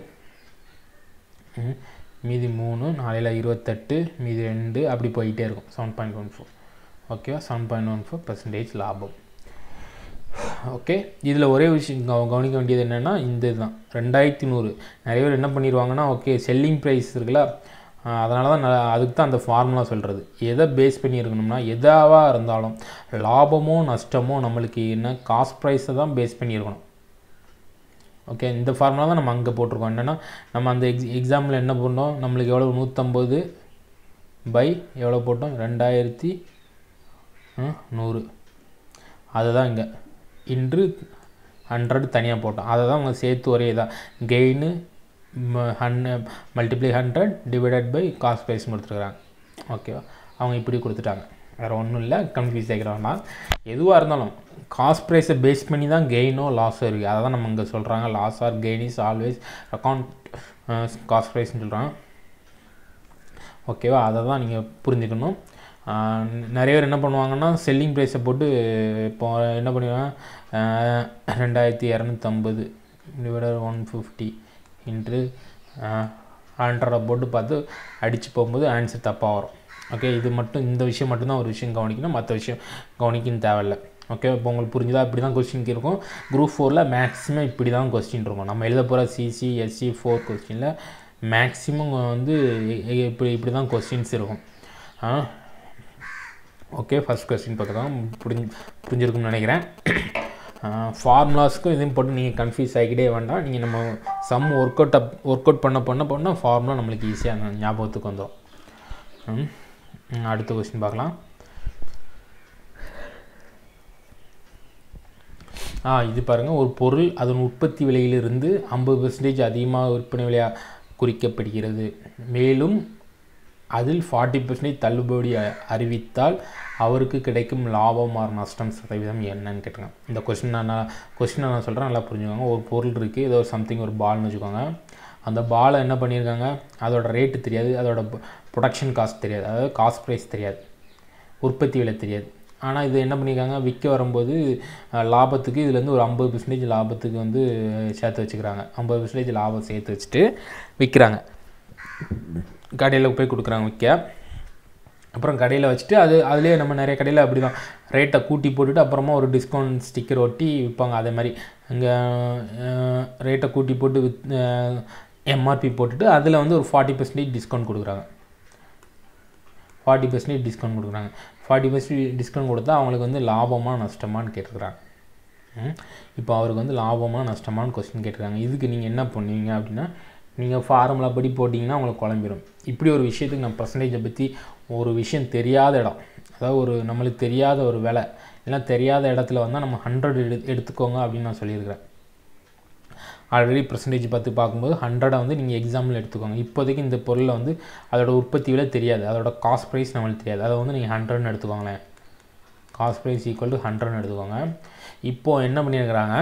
Speaker 1: ம், மீதி மூணு நாளையில் இருபத்தெட்டு மீதி ரெண்டு அப்படி போயிட்டே இருக்கும் செவன் பாயிண்ட் ஒன் ஃபோர் ஓகேவா seven point one four percentage லாபம் ஓகே இதில் ஒரே விஷயம் கவ- கவனிக்க வேண்டியது என்னென்னா இந்த இதுதான் ரெண்டாயிரத்தி நூறு நிறைய பேர் என்ன பண்ணிடுவாங்கன்னா ஓகே செல்லிங் ப்ரைஸ் இருக்குல்ல அதனால தான் நான் அதுக்கு தான் அந்த ஃபார்முலா சொல்கிறது எதை பேஸ் பண்ணி இருக்கணும்னா எதாவாக இருந்தாலும் லாபமோ நஷ்டமோ நம்மளுக்கு என்ன காஸ்ட் ப்ரைஸை தான் பேஸ் பண்ணி இருக்கணும் ஓகே இந்த ஃபார்முலா தான் நம்ம அங்கே போட்டிருக்கோம் என்னென்னா நம்ம அந்த எக்ஸ் எக்ஸாம்பிள் என்ன பண்ணோம் நம்மளுக்கு எவ்வளோ நூற்றம்பது பை எவ்வளோ போட்டோம் ரெண்டாயிரத்தி ஆ, நூறு அதுதான் இங்கே இன்று ஹண்ட்ரட் தனியாக போட்டோம் அதை தான் அவங்க சேர்த்து ஒரே இதாக கெயின் ஹன் multiply hundred divided by cost price கொடுத்துருக்குறாங்க ஓகேவா அவங்க இப்படி கொடுத்துட்டாங்க வேறு ஒன்றும் இல்லை கன்ஃபியூஸ் ஆகிக்கிறாங்கன்னா எதுவாக இருந்தாலும் காஸ்ட் ப்ரைஸை பேஸ் பண்ணி தான் கெயினோ லாஸோ இருக்குது அதை தான் நம்ம இங்கே சொல்கிறாங்க loss or gain is always account cost ப்ரைஸ்னு சொல்கிறாங்க ஓகேவா அதை தான் நீங்கள் புரிஞ்சுக்கணும் ஆஹ் நிறைய பேர் என்ன பண்ணுவாங்கன்னா செல்லிங் ப்ரைஸை போட்டு இப்போ என்ன பண்ணுவாங்க ஆஹ் ரெண்டாயிரத்தி இரநூத்தம்பது டிவைடர் ஒன் ஃபிஃப்டி இன்ட்டு ஹண்ட்ரடை போட்டு பார்த்து அடித்து போகும்போது ஆன்சர் தப்பாக வரும் ஓகே இது மட்டும் இந்த விஷயம் மட்டும்தான் ஒரு விஷயம் கவனிக்கணும் மற்ற விஷயம் கவனிக்கணும் தேவையில்ல ஓகே இப்போ உங்களுக்கு புரிஞ்சுதா இப்படி தான் கொஸ்டின் இருக்கும் குரூப் ஃபோரில் மேக்ஸிமம் இப்படி தான் கொஸ்டின் இருக்கும் நம்ம எழுத போகிற சிசி எஸ்சி ஃபோர் கொஸ்டினில் மேக்ஸிமம் வந்து இ- இ- இப்படி இப்படி தான் கொஸ்டின்ஸ் இருக்கும் ஆ ஓகே ஃபஸ்ட் கொஸ்டின் பார்த்துக்கலாம் புரிஞ்சு புரிஞ்சிருக்கும்னு நினைக்கிறேன் ஃபார்முலாஸ்க்கும் இதையும் போட்டு நீங்கள் கன்ஃபியூஸ் ஆகிக்கிட்டே வேண்டாம் நீங்கள் நம்ம sum work out up work out பண்ண பண்ண பண்ண ஃபார்முலா நம்மளுக்கு ஈஸியாக ஞாபகத்துக்கு வந்துடும் ம். ம், அடுத்த கொஸ்டின் பார்க்கலாம் ஆ இது பாருங்கள் ஒரு பொருள் அதன் உற்பத்தி விலையிலிருந்து ஐம்பது பெர்சன்டேஜ் அதிகமாக விற்பனை விலையாக குறிக்கப்படுகிறது மேலும் அதில் ஃபார்ட்டி பர்சன்டேஜ் தள்ளுபடி அ- அறிவித்தால் அவருக்கு கிடைக்கும் லாபம் ஆர் நஷ்டம் சதவீதம் என்னன்னு கேட்டிருக்காங்க இந்த கொஸ்டின் நான் கொஸ்டினை நான் சொல்கிறேன் நல்லா புரிஞ்சுக்கோங்க ஒரு பொருள் இருக்குது ஏதோ சம்திங் ஒரு பால்னு வச்சுக்கோங்க அந்த பாலை என்ன பண்ணியிருக்காங்க அதோட ரேட்டு தெரியாது அதோட ப்ரொடக்ஷன் காஸ்ட் தெரியாது அதாவது காஸ்ட் ப்ரைஸ் தெரியாது உற்பத்தி விலை தெரியாது ஆனால் இது என்ன பண்ணியிருக்காங்க விற்க வரும்போது அஹ், லாபத்துக்கு இதுலேருந்து ஒரு ஐம்பது பர்சன்டேஜ் லாபத்துக்கு வந்து சேர்த்து வச்சுக்கிறாங்க ஐம்பது பர்சன்டேஜ் லாபம் சேர்த்து வச்சுட்டு விற்கிறாங்க கடையில் போய் கொடுக்குறாங்க விற்க அப்புறம் கடையில் வச்சுட்டு அது அதுலேயே நம்ம நிறைய கடையில் அப்படி தான் ரேட்டை கூட்டி போட்டுட்டு அப்புறமா ஒரு டிஸ்கவுண்ட் ஸ்டிக்கர் ஒட்டி விற்பாங்க அதே மாதிரி இங்கே ரேட்டை கூட்டி போட்டு வித் எம்ஆர்பி போட்டுட்டு அதில் வந்து ஒரு ஃபார்ட்டி பர்சன்டேஜ் டிஸ்கவுண்ட் கொடுக்குறாங்க ஃபார்ட்டி பர்சன்டேஜ் டிஸ்கவுண்ட் கொடுக்குறாங்க ஃபார்ட்டி பர்சன்டேஜ் டிஸ்கவுண்ட் கொடுத்தா அவங்களுக்கு வந்து லாபமாக நஷ்டமான்னு கேட்டிருக்கிறாங்க ம். இப்போ அவருக்கு வந்து லாபமாக நஷ்டமான்னு கொஸ்டின் கேட்டிருக்காங்க இதுக்கு நீங்கள் என்ன பண்ணுவீங்க அப்படின்னா நீங்கள் ஃபார்முலா படி போட்டிங்கன்னா உங்களுக்கு குழம்பிடும் இப்படி ஒரு விஷயத்துக்கு நான் பர்சன்டேஜை பற்றி ஒரு விஷயம் தெரியாத இடம் அதாவது ஒரு நம்மளுக்கு தெரியாத ஒரு விலை இல்லைன்னா தெரியாத இடத்துல வந்தால் நம்ம ஹண்ட்ரட் எடு எடுத்துக்கோங்க அப்படின்னு நான் சொல்லியிருக்கிறேன் ஆல்ரெடி பர்சன்டேஜ் பார்த்து பார்க்கும்போது ஹண்ட்ரடை வந்து நீங்கள் எக்ஸாம்பிள் எடுத்துக்கோங்க இப்போதைக்கு இந்த பொருளை வந்து அதோட உற்பத்தி விலை தெரியாது அதோட காஸ்ட் ப்ரைஸ் நம்மளுக்கு தெரியாது அதை வந்து நீங்கள் ஹண்ட்ரட்னு எடுத்துக்கோங்களேன் காஸ்ட் ப்ரைஸ் ஈக்குவல் டு ஹண்ட்ரட்னு எடுத்துக்கோங்க இப்போது என்ன பண்ணியிருக்கிறாங்க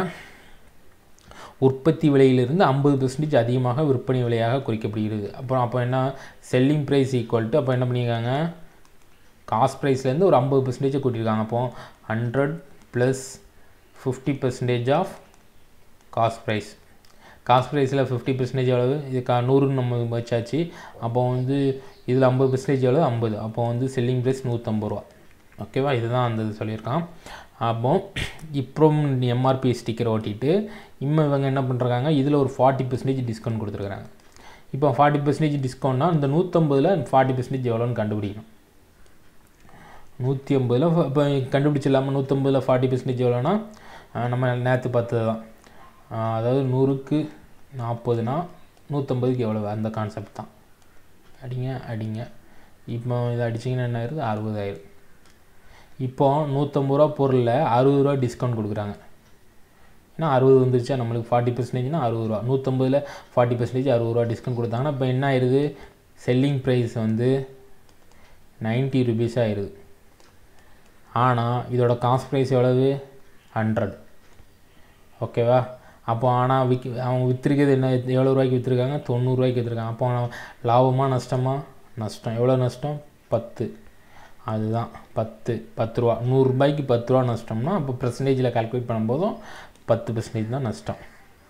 Speaker 1: உற்பத்தி விலையிலிருந்து ஐம்பது பெர்சன்டேஜ் அதிகமாக விற்பனை விலையாக குறிக்கப்படுகிறது அப்புறம் அப்போ என்ன செல்லிங் ப்ரைஸ் ஈக்குவல் டு அப்போ என்ன பண்ணியிருக்காங்க காஸ்ட் ப்ரைஸ்லேருந்து ஒரு ஐம்பது பெர்சன்டேஜை கூட்டியிருக்காங்க அப்போ hundred plus fifty percentage of cost price cost ப்ரைஸில் ஃபிஃப்டி பர்சன்டேஜ் எவ்வளவு இது கா நூறுன்னு நம்ம வச்சாச்சு அப்போ வந்து இதில் ஐம்பது பர்சன்டேஜ் எவ்வளோ ஐம்பது அப்போ வந்து செல்லிங் ப்ரைஸ் நூற்றம்பது ரூபா ஓகேவா இதுதான் அந்த இது சொல்லியிருக்கான் அப்போ இப்போ எம்ஆர்பி ஸ்டிக்கர் ஓட்டிட்டு இம்மா இவங்க என்ன பண்ணுறாங்க இதில் ஒரு ஃபார்ட்டி பர்சன்டேஜ் டிஸ்கவுண்ட் கொடுத்துருக்குறாங்க இப்போ ஃபார்ட்டி பர்சன்டேஜ் டிஸ்கவுண்ட்னா இந்த நூற்றம்பதில் ஃபார்ட்டி பர்சன்டேஜ் எவ்வளோன்னு கண்டுபிடிக்கணும் நூற்றி ஐம்பதில் இப்போ கண்டுபிடிச்சிடலாமல் நூற்றம்பதில் ஃபார்ட்டி பர்சன்டேஜ் எவ்வளோனா அஹ் நம்ம நேற்று பார்த்தது தான் அஹ் அதாவது நூறுக்கு நாற்பதுனா நூற்றம்பதுக்கு எவ்வளோ அந்த கான்செப்ட் தான் அடிங்க அடிங்க இப்போ இதை அடிச்சிங்கன்னா என்ன ஆயிருது அறுபதாயிரம் இப்போ நூற்றம்பது ரூபா பொருளில் அறுபது ரூபா டிஸ்கவுண்ட் கொடுக்குறாங்க ஏன்னா அறுபது வந்துருச்சா நம்மளுக்கு ஃபார்ட்டி பர்சன்டேஜ்னா அறுபது ரூபா நூற்றம்பதில் ஃபார்ட்டி பர்சன்டேஜ் அறுபது ரூபா டிஸ்கவுண்ட் கொடுத்தாங்கன்னா இப்போ என்ன ஆயிடுது செல்லிங் ப்ரைஸ் வந்து நைன்ட்டி ருபீஸ் ஆயிடுது ஆனால் இதோட காஸ்ட் ப்ரைஸ் எவ்வளவு ஹண்ட்ரட் ஓகேவா அப்போ ஆனால் விக் அவங்க விற்றுருக்கிறது என்ன எவ்வளோ ரூபாய்க்கு விற்றுருக்காங்க தொண்ணூறுரூவாய்க்கு விற்றுருக்காங்க அப்போ அவன் லாபமா நஷ்டமா நஷ்டம் எவ்வளோ நஷ்டம் பத்து அதுதான் பத்து பத்து ரூபா நூறுரூபாய்க்கு பத்து ரூபா நஷ்டம்னா அப்போ பர்சன்டேஜில் கால்குலேட் பண்ணும்போதும் பத்து பர்சன்டேஜ் தான் நஷ்டம்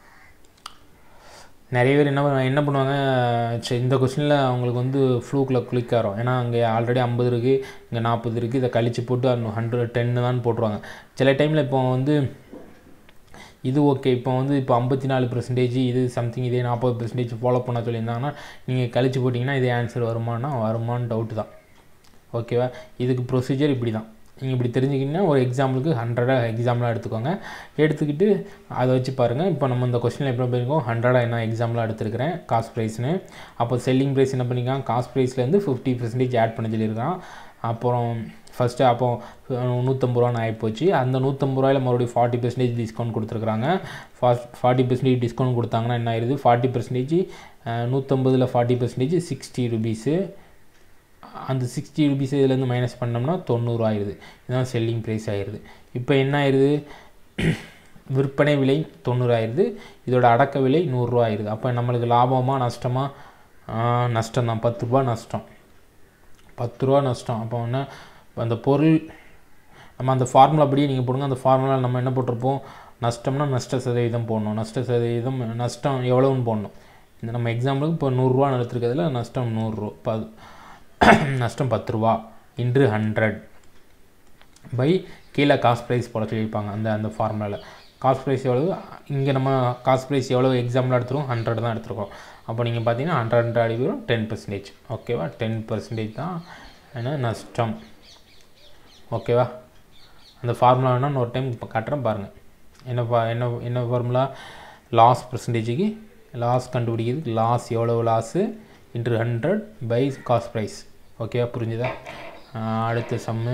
Speaker 1: நிறைய பேர் என்ன பண்ணுவாங்க என்ன பண்ணுவாங்க சரி இந்த கொஸ்டினில் அவங்களுக்கு வந்து ஃப்ளூக்கில் கிளிக் ஆகிறோம் ஏன்னா அங்கே ஆல்ரெடி ஐம்பது இருக்குது இங்கே நாற்பது இருக்குது இதை கழிச்சு போட்டு ஹண்ட்ரட் டென்னு தான் போட்டுருவாங்க சில டைமில் இப்போ வந்து இது ஓகே இப்போ வந்து இப்போ ஐம்பத்தி நாலு பர்சன்டேஜ் இது சம்திங் இதே நாற்பது பர்சன்டேஜ் ஃபாலோ பண்ண சொல்லியிருந்தாங்கன்னா நீங்கள் கழிச்சு போட்டிங்கன்னா இதே ஆன்சர் வருமானா வருமானு டவுட்டு தான் ஓகேவா இதுக்கு ப்ரொசீஜர் இப்படி தான் நீங்கள் இப்படி தெரிஞ்சுக்கிங்கன்னா ஒரு எக்ஸாம்பிளுக்கு ஹண்ட்ரடாக எக்ஸாம்பிளாக எடுத்துக்கோங்க எடுத்துக்கிட்டு அதை வச்சு பாருங்கள் இப்போ நம்ம இந்த கொஸ்டினில் எப்படி போயிருக்கோம் ஹண்ட்ரடாக என்ன எக்ஸாம்பிளாக எடுத்துருக்கிறேன் காஸ்ட் ப்ரைஸ்னு அப்போ செல்லிங் ப்ரைஸ் என்ன பண்ணியிருக்கான் காஸ்ட் ப்ரைஸ்லேருந்து ஃபிஃப்டி பர்சன்டேஜ் ஆட் பண்ண சொல்லியிருக்கான் அப்புறம் ஃபஸ்ட்டு அப்போ நூற்றம்பது ரூபான்னு ஆகிப்போச்சு அந்த நூற்றம்பது ரூபாயில் மறுபடியும் ஃபார்ட்டி பர்சன்டேஜ் டிஸ்கவுண்ட் கொடுத்துருக்குறாங்க ஃபாஸ்ட் ஃபார்ட்டி பர்சன்டேஜ் டிஸ்கவுண்ட் கொடுத்தாங்கன்னா என்ன ஆயிடுது ஃபார்ட்டி பர்சன்டேஜ் நூற்றம்பதில் ஃபார்ட்டி பர்சன்டேஜ் சிக்ஸ்டி ருபீஸு அந்த சிக்ஸ்டி ருபீஸ் இதுலேருந்து மைனஸ் பண்ணோம்னா தொண்ணூறு ஆயிடுது இதுதான் செல்லிங் ப்ரைஸ் ஆயிடுது இப்போ என்ன ஆயிடுது விற்பனை விலை தொண்ணூறு ஆயிடுது இதோட அடக்க விலை நூறுரூவா ஆயிடுது அப்போ நம்மளுக்கு லாபமா நஷ்டமா நஷ்டம் தான் பத்து ரூபா நஷ்டம் பத்து ரூபா நஷ்டம் அப்போ என்ன அந்த பொருள் நம்ம அந்த ஃபார்முலா அப்படியே நீங்கள் போடுங்க அந்த ஃபார்முலா நம்ம என்ன போட்டிருப்போம் நஷ்டம்னா நஷ்ட சதவீதம் போடணும் நஷ்ட சதவீதம் நஷ்டம் எவ்வளோன்னு போடணும் இந்த நம்ம எக்ஸாம்பிளுக்கு இப்போ நூறுரூவா எடுத்துருக்கிறதுல நஷ்டம் நூறுரூவா ப நஷ்டம் பத்து ரூபா இன்று ஹண்ட்ரட் பை கீழே காஸ்ட் ப்ரைஸ் போட சொல்லியிருப்பாங்க அந்த அந்த ஃபார்முலாவில் காஸ்ட் ப்ரைஸ் எவ்வளவு இங்கே நம்ம காஸ்ட் ப்ரைஸ் எவ்வளோ எக்ஸாம்பிள் எடுத்துருக்கோம் ஹண்ட்ரட் தான் எடுத்துருக்கோம் அப்போ நீங்கள் பார்த்தீங்கன்னா ஹண்ட்ரட் ஹண்ட்ரட் அடி வரும் டென் பர்சன்டேஜ் ஓகேவா டென் பர்சன்டேஜ் தான் என்ன நஷ்டம் ஓகேவா அந்த ஃபார்முலா வேணால் இன்னொரு டைம் இப்போ காட்டுறேன் பாருங்கள் என்ன ஃபா என்ன என்ன ஃபார்முலா லாஸ் பர்சன்டேஜுக்கு லாஸ் கண்டுபிடிக்கிறது லாஸ் எவ்வளோ loss into hundred by cost price ஓகேவா புரிஞ்சுதா அடுத்த சம்மு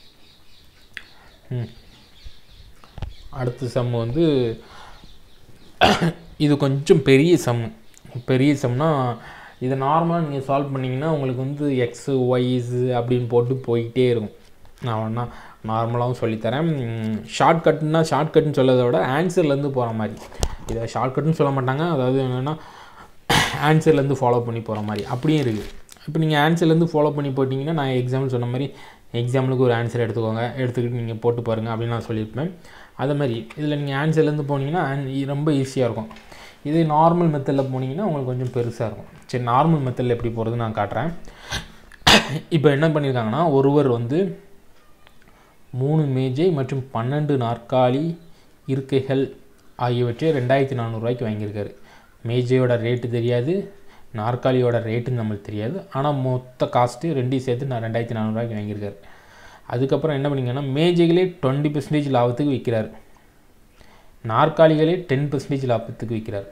Speaker 1: ம் அடுத்த சம்மு வந்து இது கொஞ்சம் பெரிய சம்மு பெரிய சம்னா இதை நார்மலாக நீங்கள் சால்வ் பண்ணிங்கன்னா உங்களுக்கு வந்து எக்ஸு ஒய்ஸு அப்படின்னு போட்டு போயிட்டே இருக்கும் நான் வேணா நார்மலாகவும் சொல்லித்தரேன் ஷார்ட்கட்னா ஷார்ட்கட்னு சொல்லதை விட ஆன்சர்லேருந்து போகிற மாதிரி இதை ஷார்ட்கட்னு சொல்ல மாட்டாங்க அதாவது என்னென்னா ஆன்சர்லேருந்து ஃபாலோ பண்ணி போகிற மாதிரி அப்படியும் இருக்குது இப்போ நீங்கள் ஆன்சர்லேருந்து ஃபாலோ பண்ணி போட்டிங்கன்னா நான் எக்ஸாம்பிள் சொன்ன மாதிரி எக்ஸாம்பிளுக்கு ஒரு ஆன்சர் எடுத்துக்கோங்க எடுத்துக்கிட்டு நீங்கள் போட்டு பாருங்கள் அப்படின்னு நான் சொல்லியிருப்பேன் அதே மாதிரி இதில் நீங்கள் ஆன்சர்லேருந்து போனீங்கன்னா ரொம்ப ஈஸியாக இருக்கும் இது நார்மல் மெத்தடில் போனீங்கன்னா உங்களுக்கு கொஞ்சம் பெருசாக இருக்கும் சரி நார்மல் மெத்தடில் எப்படி போகிறது நான் காட்டுறேன் இப்போ என்ன பண்ணியிருக்காங்கன்னா ஒருவர் வந்து மூணு மேஜை மற்றும் பன்னெண்டு நாற்காலி இருக்கைகள் ஆகியவற்றை ரெண்டாயிரத்தி நானூறுரூவாய்க்கு வாங்கியிருக்காரு மேஜையோட ரேட்டு தெரியாது நாற்காலியோட ரேட்டு நம்மளுக்கு தெரியாது ஆனால் மொத்த காஸ்ட்டு ரெண்டையும் சேர்த்து நான் ரெண்டாயிரத்தி நானூறுரூவாய்க்கு வாங்கியிருக்காரு அதுக்கப்புறம் என்ன பண்ணிங்கன்னா மேஜைகளே டுவெண்ட்டி பர்சன்டேஜ் லாபத்துக்கு விற்கிறார் நாற்காலிகளே டென் பர்சன்டேஜ் லாபத்துக்கு விற்கிறார்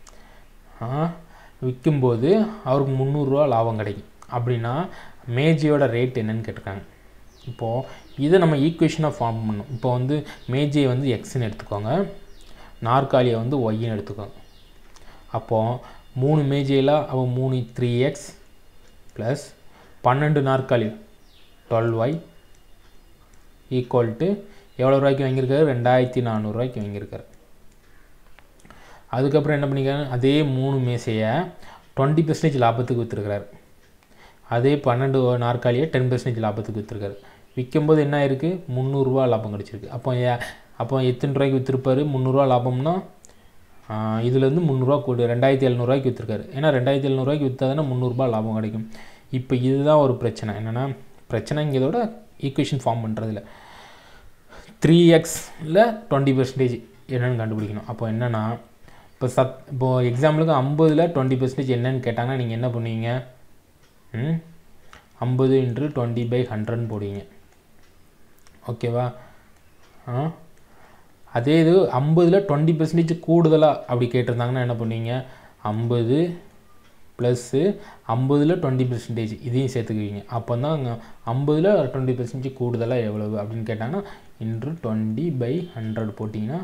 Speaker 1: விற்கும்போது அவருக்கு முந்நூறுரூவா லாபம் கிடைக்கும் அப்படின்னா மேஜையோட ரேட் என்னன்னு கேட்டிருக்காங்க இப்போது இதை நம்ம ஈக்குவேஷனாக ஃபார்ம் பண்ணணும் இப்போ வந்து மேஜையை வந்து எக்ஸ்ன்னு எடுத்துக்கோங்க நாற்காலியை வந்து ஒய்ன்னு எடுத்துக்கோங்க அப்போது மூணு மேஜையில் அவன் மூணு த்ரீ எக்ஸ் ப்ளஸ் பன்னெண்டு நாற்காலி டுவெல் ஒய் ஈக்குவல் டு எவ்வளோ ரூபாய்க்கு வாங்கியிருக்காரு ரெண்டாயிரத்தி நானூறுரூவாய்க்கு வாங்கியிருக்காரு அதுக்கப்புறம் என்ன பண்ணிக்காரு அதே மூணு மேசையை டுவெண்ட்டி பர்சன்டேஜ் லாபத்துக்கு விற்றுருக்கிறாரு அதே பன்னெண்டு நாற்காலியை டென் பர்சன்டேஜ் லாபத்துக்கு விற்றுருக்காரு விற்கும்போது என்ன ஆயிருக்கு முந்நூறுரூவா லாபம் கிடச்சிருக்கு அப்போ அப்போ எத்தனை ரூபாய்க்கு விற்றுருப்பாரு முந்நூறுரூவா லாபம்னா இதுலேருந்து முந்நூறுரூவா கூட ரெண்டாயிரத்தி எழுநூறுவாய்க்கு விற்றுருக்காரு ஏன்னா ரெண்டாயிரத்தி எழுநூறுவாய்க்கு விற்றா தானே முந்நூறுரூபா லாபம் கிடைக்கும் இப்போ இதுதான் ஒரு பிரச்சனை என்னென்னா பிரச்சனைங்கிறதோட ஈக்குவேஷன் ஃபார்ம் பண்ணுறதுல த்ரீ எக்ஸில் டுவெண்ட்டி பர்சன்டேஜ் என்னென்னு கண்டுபிடிக்கணும் அப்போ என்னென்னா இப்போ சத் இப்போது எக்ஸாம்பிளுக்கு ஐம்பதில் டுவெண்ட்டி பர்சன்டேஜ் என்னன்னு கேட்டாங்கன்னா நீங்கள் என்ன பண்ணுவீங்க ம் ஐம்பது இன்ட்ரு டுவெண்ட்டி பை ஹண்ட்ரட்னு போடுவீங்க ஓகேவா ஆ அதே இது ஐம்பதில் டுவெண்ட்டி பர்சன்டேஜ் கூடுதலாக அப்படி கேட்டிருந்தாங்கன்னா என்ன பண்ணுவீங்க ஐம்பது ப்ளஸ்ஸு ஐம்பதில் டுவெண்ட்டி பர்சன்டேஜ் இதையும் சேர்த்துக்குவீங்க அப்போ தான் அங்கே ஐம்பதில் டுவெண்ட்டி பர்சன்டேஜ் கூடுதலாக எவ்வளவு அப்படின்னு கேட்டாங்கன்னா இன்ட்ரு டுவெண்ட்டி பை ஹண்ட்ரட் போட்டிங்கன்னா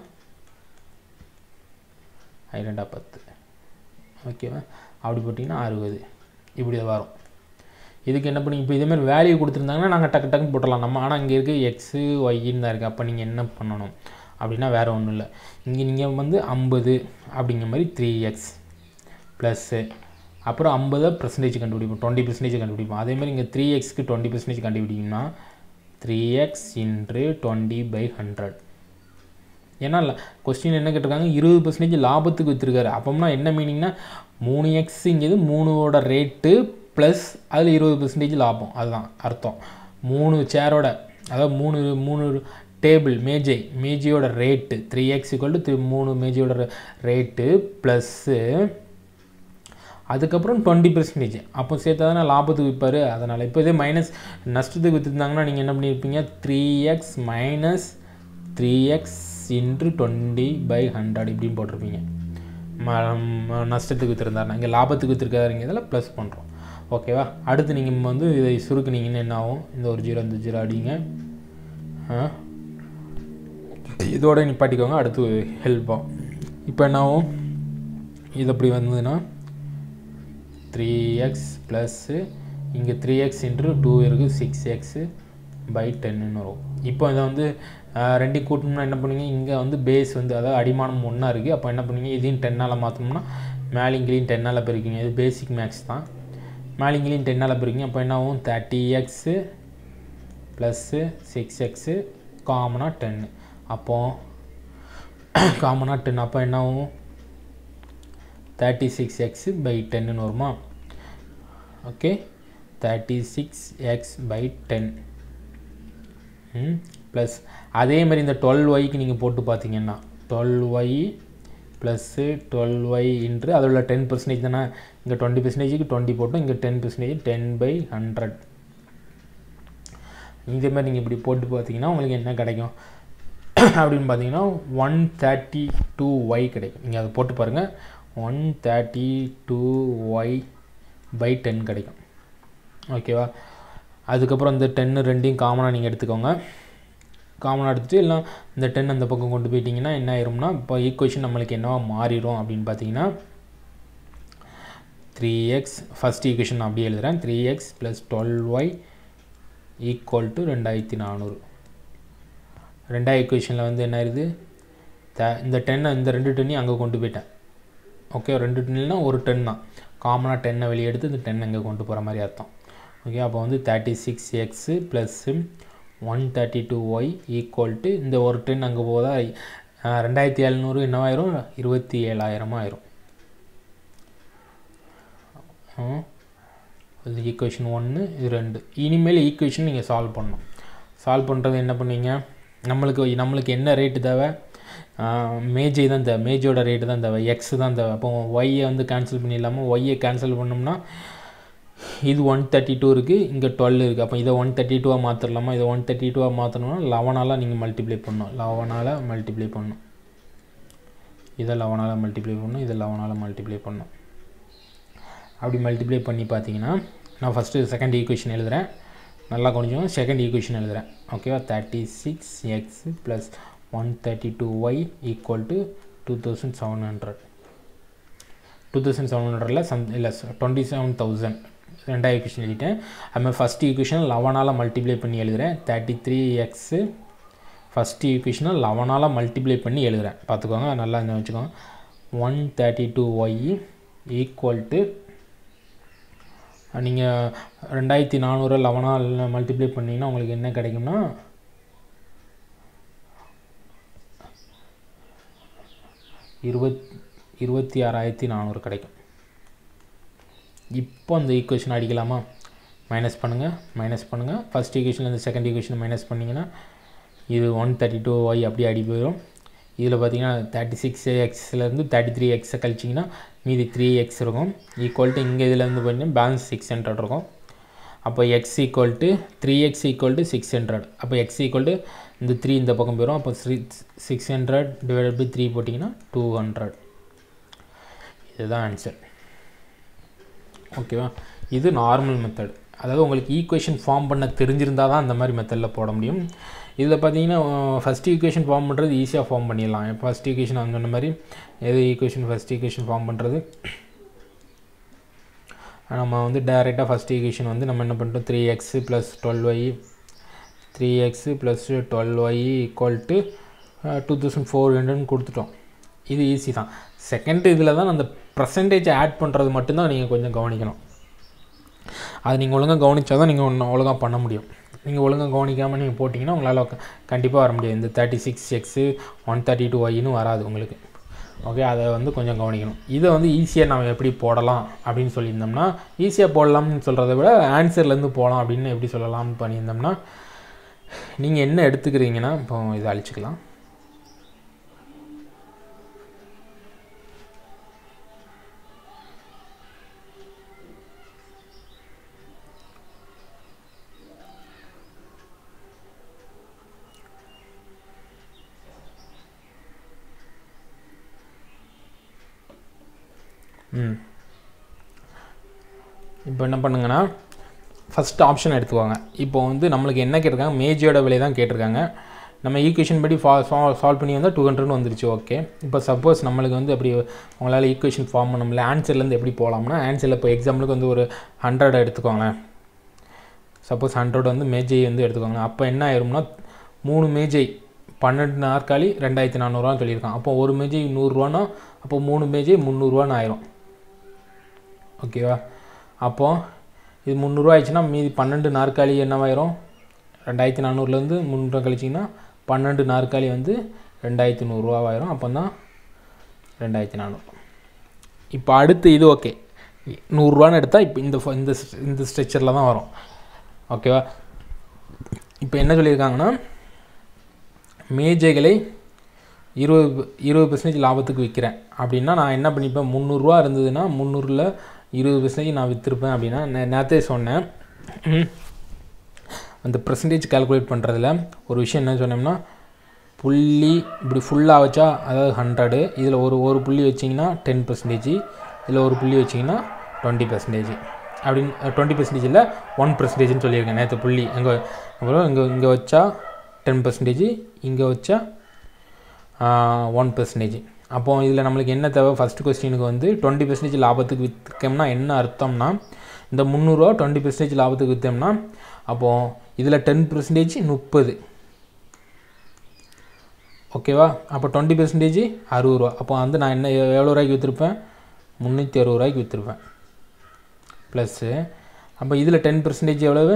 Speaker 1: ரெண்டா பத்து ஓகேவா அப்படி போட்டிங்கன்னா அறுபது இப்படி வரும் இதுக்கு என்ன பண்ணி இப்போ இதேமாதிரி வேல்யூ கொடுத்துருந்தாங்கன்னா நாங்கள் டக்கு டக்குன்னு போட்டலாம் நம்ம ஆனால் இங்கே இருக்குது எக்ஸு ஒய்ன்னு தான் இருக்குது அப்போ நீங்கள் என்ன பண்ணணும் அப்படின்னா வேறு ஒன்றும் இல்லை இங்கே நீங்கள் வந்து ஐம்பது அப்படிங்கிற மாதிரி த்ரீ எக்ஸ் ப்ளஸ்ஸு அப்புறம் ஐம்பதை பர்சன்டேஜ் கண்டுபிடிப்போம் டுவெண்ட்டி பர்சன்டேஜ் கண்டுபிடிப்போம் அதேமாதிரி இங்கே த்ரீ எக்ஸ்க்கு டுவெண்ட்டி பர்சன்டேஜ் கண்டுபிடிக்கணும்னா three X into twenty by hundred ஏன்னா கொஸ்டின் என்ன கேட்டிருக்காங்க இருபது பர்சன்டேஜ் லாபத்துக்கு விற்றுருக்காரு அப்போம்னா என்ன மீனிங்னா மூணு எக்ஸுங்கிறது மூணோட ரேட்டு ப்ளஸ் அதில் இருபது பர்சன்டேஜ் லாபம் அதுதான் அர்த்தம் மூணு சேரோட அதாவது மூணு மூணு டேபிள் மேஜை மேஜையோட rate three X equal to மூணு மேஜையோட ரேட்டு ப்ளஸ்ஸு அதுக்கப்புறம் டுவெண்ட்டி பர்சன்டேஜ் அப்போ சேர்த்தா தானே லாபத்துக்கு விற்பார் அதனால் இப்போ இதே மைனஸ் நஷ்டத்துக்கு விற்றுருந்தாங்கன்னா நீங்கள் என்ன பண்ணியிருப்பீங்க three X minus three X into twenty by hundred இப்படின்னு போட்டிருப்பீங்க நஷ்டத்துக்கு விற்றுருந்தாருனா இங்கே லாபத்துக்கு விற்றுருக்காருங்க இதில் ப்ளஸ் பண்ணுறோம் ஓகேவா அடுத்து நீங்கள் வந்து இதை சுருக்குனீங்கன்னு என்ன ஆகும் இந்த ஒரு ஜீரோ இந்த ஜீரோ அடிங்க இதோட நிப்பாட்டிக்கோங்க அடுத்து ஹெல்ப் ஆகும் இப்போ என்ன ஆகும் இது அப்படி வந்ததுன்னா த்ரீ எக்ஸ் ப்ளஸ்ஸு இங்கே த்ரீ எக்ஸ் இன்ட்ரு டூ இருக்குது சிக்ஸ் எக்ஸு பை டென்னு வரும் இப்போ இதை வந்து ரெண்டையும் கூட்டணும்னா என்ன பண்ணுவீங்க இங்கே வந்து பேஸ் வந்து அதாவது அடிமானம் ஒன்றா இருக்குது அப்போ என்ன பண்ணுவீங்க இதையும் டென்னால் மாற்றணும்னா மேலிங்கிலையும் டென்னால் பெருக்கிங்க இது பேசிக் மேக்ஸ் தான் மேலிங்கிலையும் டென்னால் பெருக்கிங்க அப்போ என்ன ஆகும் thirty X plus six X காமனாக டென்னு அப்போது காமனாக டென் அப்போ என்ன ஆகும் தேர்ட்டி சிக்ஸ் எக்ஸ் பை டென்னு வருமா okay thirty six X by ten plus அதே மாதிரி இந்த டுவெல் ஒய்க்கு நீங்கள் போட்டு பார்த்தீங்கன்னா twelve Y plus twelve Y into அதில் உள்ள டென் பர்சன்டேஜ் தானே இங்கே டுவெண்ட்டி பர்சன்டேஜுக்கு டுவெண்ட்டி போட்டோம் இங்கே ten percentage ten by hundred இதே மாதிரி நீங்கள் இப்படி போட்டு பார்த்தீங்கன்னா உங்களுக்கு என்ன கிடைக்கும் அப்படின்னு பார்த்தீங்கன்னா ஒன் தேர்ட்டி டூ ஒய் கிடைக்கும் நீங்கள் அதை போட்டு பாருங்கள் one thirty two Y by ten கிடைக்கும் ஓகேவா அதுக்கப்புறம் இந்த டென்னு ரெண்டையும் காமனாக நீங்கள் எடுத்துக்கோங்க காமனாக எடுத்துகிட்டு இல்லை இந்த டென் அந்த பக்கம் கொண்டு போயிட்டீங்கன்னா என்ன ஆயிரும்னா இப்போ ஈக்குவேஷன் நம்மளுக்கு என்னவா மாறிடும் அப்படின்னு பார்த்தீங்கன்னா த்ரீ எக்ஸ் ஃபஸ்ட் ஈக்குவேஷன் நான் அப்படியே எழுதுகிறேன் three X plus twelve Y equal to ரெண்டாயிரத்தி நானூறு ரெண்டாவது ஈக்குவேஷனில் வந்து என்ன ஆயிருது த இந்த டென்னை இந்த ரெண்டு டென்னையும் அங்கே கொண்டு போயிட்டேன் ஓகே ரெண்டு டென்னில்னா ஒரு டென் தான் காமனாக டென்னை வெளியே எடுத்து இந்த டென் அங்கே கொண்டு போகிற மாதிரி அர்த்தம் ஓகே அப்போ வந்து thirty six x plus one thirty two y equal to இந்த ஒரு டென் அங்கே போதா ரெண்டாயிரத்தி எழுநூறு என்னவாயிரும் இருபத்தி ஏழாயிரமாக ஆயிரும் இது ஈக்குவேஷன் ஒன்று இது ரெண்டு இனிமேல் ஈக்குவேஷன் நீங்கள் சால்வ் பண்ணணும் சால்வ் பண்ணுறது என்ன பண்ணீங்க நம்மளுக்கு நம்மளுக்கு என்ன ரேட்டு தேவை மேஜை தான் தேவை மேஜோட ரேட்டு தான் தேவை எக்ஸ் தான் தேவை அப்போ ஒய்யை வந்து கேன்சல் பண்ணிடலாமல் ஒய்யை கேன்சல் பண்ணோம்னா இது ஒன் தேர்ட்டி டூ இருக்குது இங்கே டுவெல் இருக்குது அப்போ இதை ஒன் தேர்ட்டி டூவாக மாற்றிடலாமா இதை ஒன் தேர்ட்டி டூவாக மாற்றணும்னா லெவனால் நீங்கள் மல்டிப்ளை பண்ணணும் லெவனால் மல்டிப்ளை பண்ணணும் இதை லெவனால் மல்டிப்ளை பண்ணணும் இதை லெவனால் மல்டிப்ளை பண்ணணும் அப்படி மல்டிப்ளை பண்ணி பார்த்தீங்கன்னா நான் ஃபஸ்ட்டு செகண்ட் ஈக்குவேஷன் எழுதுகிறேன் நல்லா கொஞ்சம் செகண்ட் ஈக்குவேஷன் எழுதுகிறேன் ஓகேவா thirty six x plus one thirty two y equal to two thousand seven hundred two thousand seven ஹண்ட்ரடில் சம் இல்லை டுவெண்ட்டி செவன் தௌசண்ட் ரெண்டாவது ஈக்குவேஷன் எழுதிட்டேன் அதுமாதிரி ஃபஸ்ட் ஈக்குவேஷன் லெவனால் மல்டிப்ளை பண்ணி எழுதுகிறேன் தேர்ட்டி த்ரீ எக்ஸு ஃபஸ்ட் ஈக்குவேஷனை லெவனால் மல்டிப்ளை பண்ணி எழுதுகிறேன் பார்த்துக்கோங்க நல்லா இந்த வச்சுக்கோங்க one thirty two y equal to நீங்கள் ரெண்டாயிரத்தி நானூறு லெவனால் மல்டிப்ளை பண்ணிங்கன்னா உங்களுக்கு என்ன கிடைக்கும்னா இருபத் இருபத்தி ஆறாயிரத்தி நானூறு கிடைக்கும் இப்போ அந்த ஈக்குவேஷன் அடிக்கலாமா மைனஸ் பண்ணுங்கள் மைனஸ் பண்ணுங்கள் ஃபஸ்ட் ஈக்குவேஷன்லேருந்து செகண்ட் ஈக்குவேஷன் மைனஸ் பண்ணிங்கன்னா இது ஒன் தேர்ட்டி டூ ஒய் அப்படியே அடி போயிடும் இதில் பார்த்தீங்கன்னா தேர்ட்டி சிக்ஸ் எக்ஸ்லேருந்து தேர்ட்டி த்ரீ எக்ஸை கழிச்சிங்கன்னா மீதி த்ரீ எக்ஸ் இருக்கும் ஈக்குவல் டு இங்கே இதில் வந்து பார்த்தீங்கன்னா பேலன்ஸ் சிக்ஸ் ஹண்ட்ரட் இருக்கும் அப்போ x equal to three X equal to six hundred அப்போ எக்ஸ் ஈக்குவல் டு இந்த த்ரீ இந்த பக்கம் போயிடும் அப்போ six six hundred divided by three போட்டிங்கன்னா டூ ஹண்ட்ரட் இதுதான் ஆன்சர் ஓகேவா இது நார்மல் மெத்தட் அதாவது உங்களுக்கு ஈக்குவேஷன் ஃபார்ம் பண்ண தெரிஞ்சிருந்தால் தான் அந்த மாதிரி மெத்தடில் போட முடியும் இதில் பார்த்தீங்கன்னா ஃபஸ்ட் ஈக்குவேஷன் ஃபார்ம் பண்ணுறது ஈஸியாக ஃபார்ம் பண்ணிடலாம் ஃபஸ்ட் ஈக்குவேஷன் அந்த சொன்ன மாதிரி எது ஈக்குவேஷன் ஃபஸ்ட் ஈக்குவேஷன் ஃபார்ம் பண்ணுறது நம்ம வந்து டைரெக்டாக ஃபஸ்ட் ஈக்குவேஷன் வந்து நம்ம என்ன பண்ணிட்டோம் three x plus twelve y three x plus twelve Y equal to two thousand four ஹண்ட்ரட்னு கொடுத்துட்டோம் இது ஈஸி தான் செகண்ட் இதில் தான் அந்த பர்சன்டேஜ் ஆட் பண்ணுறது மட்டும்தான் நீங்கள் கொஞ்சம் கவனிக்கணும் அது நீங்கள் ஒழுங்காக கவனித்தா தான் நீங்கள் ஒன்று ஒழுங்காக பண்ண முடியும் நீங்கள் ஒழுங்காக கவனிக்காமல் நீங்கள் போட்டிங்கன்னா உங்களால் கண்டிப்பாக வர முடியாது இந்த thirty six x one thirty two ஒய்னு வராது உங்களுக்கு ஓகே அதை வந்து கொஞ்சம் கவனிக்கணும் இதை வந்து ஈஸியாக நம்ம எப்படி போடலாம் அப்படின்னு சொல்லியிருந்தோம்னா ஈஸியாக போடலாம்னு சொல்கிறத விட ஆன்சர்லேருந்து போகலாம் அப்படின்னு எப்படி சொல்லலாம்னு பண்ணியிருந்தோம்னா நீங்கள் என்ன எடுத்துக்கிறீங்கன்னா இப்போ இதை அழிச்சிக்கலாம் ம் இப்போ என்ன பண்ணுங்கன்னா ஃபஸ்ட் ஆப்ஷன் எடுத்துக்கோங்க இப்போ வந்து நம்மளுக்கு என்ன கேட்டிருக்காங்க மேஜியோட விலை தான் கேட்டிருக்காங்க நம்ம ஈக்குவேஷன் படி ஃபா சால்வ் பண்ணி வந்தால் டூ ஹண்ட்ரட்னு வந்துருச்சு ஓகே இப்போ சப்போஸ் நம்மளுக்கு வந்து அப்படி உங்களால் ஈக்குவேஷன் ஃபார்ம் பண்ண முடியல ஆன்சர்லேருந்து எப்படி போகலாம்னா ஆன்சரில் இப்போ எக்ஸாம்பிளுக்கு வந்து ஒரு ஹண்ட்ரட் எடுத்துக்கோங்களேன் சப்போஸ் ஹண்ட்ரட் வந்து மேஜை வந்து எடுத்துக்கோங்க அப்போ என்ன ஆயிரும்னா மூணு மேஜை பன்னெண்டு நாற்காலி ரெண்டாயிரத்தி நானூறுவான்னு சொல்லியிருக்கான் அப்போ ஒரு மேஜை நூறுரூவானா அப்போ மூணு மேஜை முந்நூறுரூவான்னு ஆயிரும் ஓகேவா அப்போது இது முந்நூறுரூவா ஆயிடுச்சுன்னா மீதி பன்னெண்டு நாற்காலி என்னவாயிரும் ரெண்டாயிரத்தி நானூறுலேருந்து முந்நூறுவா கழிச்சிங்கன்னா பன்னெண்டு நாற்காலி வந்து ரெண்டாயிரத்தி நூறுரூவாவாயிரும் அப்போ தான் ரெண்டாயிரத்தி நானூறு இப்போ அடுத்து இது ஓகே நூறுரூவான்னு எடுத்தால் இப்போ இந்த இந்த இந்த ஸ்ட்ரெச்சரில் தான் வரும் ஓகேவா இப்போ என்ன சொல்லியிருக்காங்கன்னா மேஜைகளை இருபது இருபது பர்சன்டேஜ் லாபத்துக்கு விற்கிறேன் அப்படின்னா நான் என்ன பண்ணிப்பேன் முந்நூறுரூவா இருந்ததுன்னா முந்நூறில் இருபது பர்சன்டேஜ் நான் விற்றுருப்பேன் அப்படின்னா நே- நேரத்தே சொன்னேன் அந்த பர்சன்டேஜ் கால்குலேட் பண்ணுறதுல ஒரு விஷயம் என்ன சொன்னோம்னா புள்ளி இப்படி ஃபுல்லாக வச்சா அதாவது ஹண்ட்ரடு இதில் ஒரு ஒரு புள்ளி வச்சிங்கன்னா டென் பர்சன்டேஜ் இதில் ஒரு புள்ளி வச்சிங்கன்னா டுவெண்ட்டி பர்சன்டேஜ் அப்படின்னு டுவெண்ட்டி பர்சன்டேஜ் இல்லை ஒன் பர்சன்டேஜ்னு சொல்லியிருக்கேன் நேற்று புள்ளி எங்கே அப்புறம் இங்கே இங்கே வச்சா டென் பர்சன்டேஜ் இங்கே வச்சா ஒன் பர்சன்டேஜ் அப்போ இதில் நம்மளுக்கு என்ன தேவை ஃபஸ்ட் கொஸ்டினுக்கு வந்து டுவெண்ட்டி பர்சன்டேஜ் லாபத்துக்கு விற்கோம்னா என்ன அர்த்தம்னா இந்த முந்நூறுரூவா டுவெண்ட்டி பர்சன்டேஜ் லாபத்துக்கு விற்றோம்னா அப்போது இதில் டென் பர்சன்டேஜ் முப்பது ஓகேவா அப்போ டுவெண்ட்டி பர்சன்டேஜ் அறுபது ரூபா அப்போ வந்து நான் என்ன எவ்வளோ ரூபாய்க்கு விற்றுருப்பேன் முந்நூற்றி அறுபது ரூபாய்க்கு விற்றுருப்பேன் ப்ளஸ்ஸு அப்போ இதில் டென் பர்சன்டேஜ் எவ்வளவு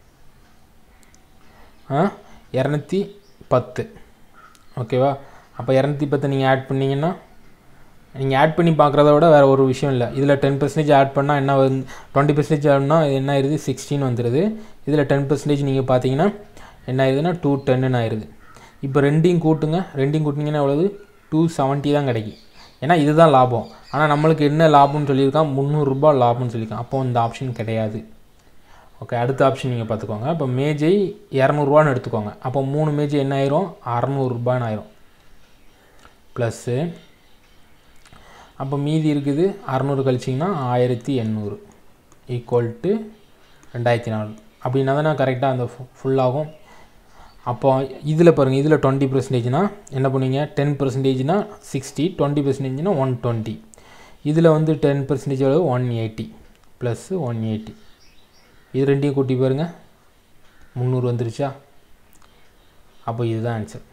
Speaker 1: ஆ இரநூத்தி பத்து ஓகேவா அப்போ இரநூத்தி பத்து நீங்கள் ஆட் பண்ணிங்கன்னா நீங்கள் ஆட் பண்ணி பார்க்குறத விட வேறு ஒரு விஷயம் இல்லை இதில் டென் பர்சன்டேஜ் ஆட் பண்ணால் என்ன வந்து டுவெண்ட்டி பர்சன்டேஜ் ஆட்னா என்ன ஆயிடுது சிக்ஸ்டீன் வந்துடுது இதில் டென் பர்சன்டேஜ் நீங்கள் பார்த்தீங்கன்னா என்ன ஆயிடுதுன்னா டூ டென்னு ஆயிடுது இப்போ ரெண்டையும் கூட்டுங்க ரெண்டையும் கூட்டிங்கன்னா எவ்வளவு டூ செவன்ட்டி தான் கிடைக்கும் ஏன்னா இதுதான் லாபம் ஆனால் நம்மளுக்கு என்ன லாபம்னு சொல்லியிருக்கான் முந்நூறுரூபா லாபம்னு சொல்லியிருக்கான் அப்போ இந்த ஆப்ஷன் கிடையாது ஓகே அடுத்த ஆப்ஷன் நீங்கள் பார்த்துக்கோங்க இப்போ மேஜை இரநூறுவான்னு எடுத்துக்கோங்க அப்போ மூணு மேஜை என்ன ஆயிரும் அறநூறுபான்னு ஆயிரும் ப்ளஸ்ஸு அப்போ மீதி இருக்குது அறநூறு கழிச்சிங்கன்னா ஆயிரத்தி எண்ணூறு ஈக்குவல் டு ரெண்டாயிரத்தி நானூறு அப்படின்னா தானே கரெக்டாக அந்த ஃபுல்லாகும் அப்போ இதில் பாருங்கள் இதில் டுவெண்ட்டி பர்சன்டேஜ்னா என்ன பண்ணுவீங்க டென் பர்சன்டேஜ்னா சிக்ஸ்டி டுவெண்ட்டி பர்சன்டேஜ்னா ஒன் டுவெண்ட்டி இதில் வந்து டென் பர்சன்டேஜ் எவ்வளவு one eighty plus one eighty இது ரெண்டையும் கூட்டி பாருங்க முந்நூறு வந்துருச்சா அப்போ இதுதான் ஆன்சர்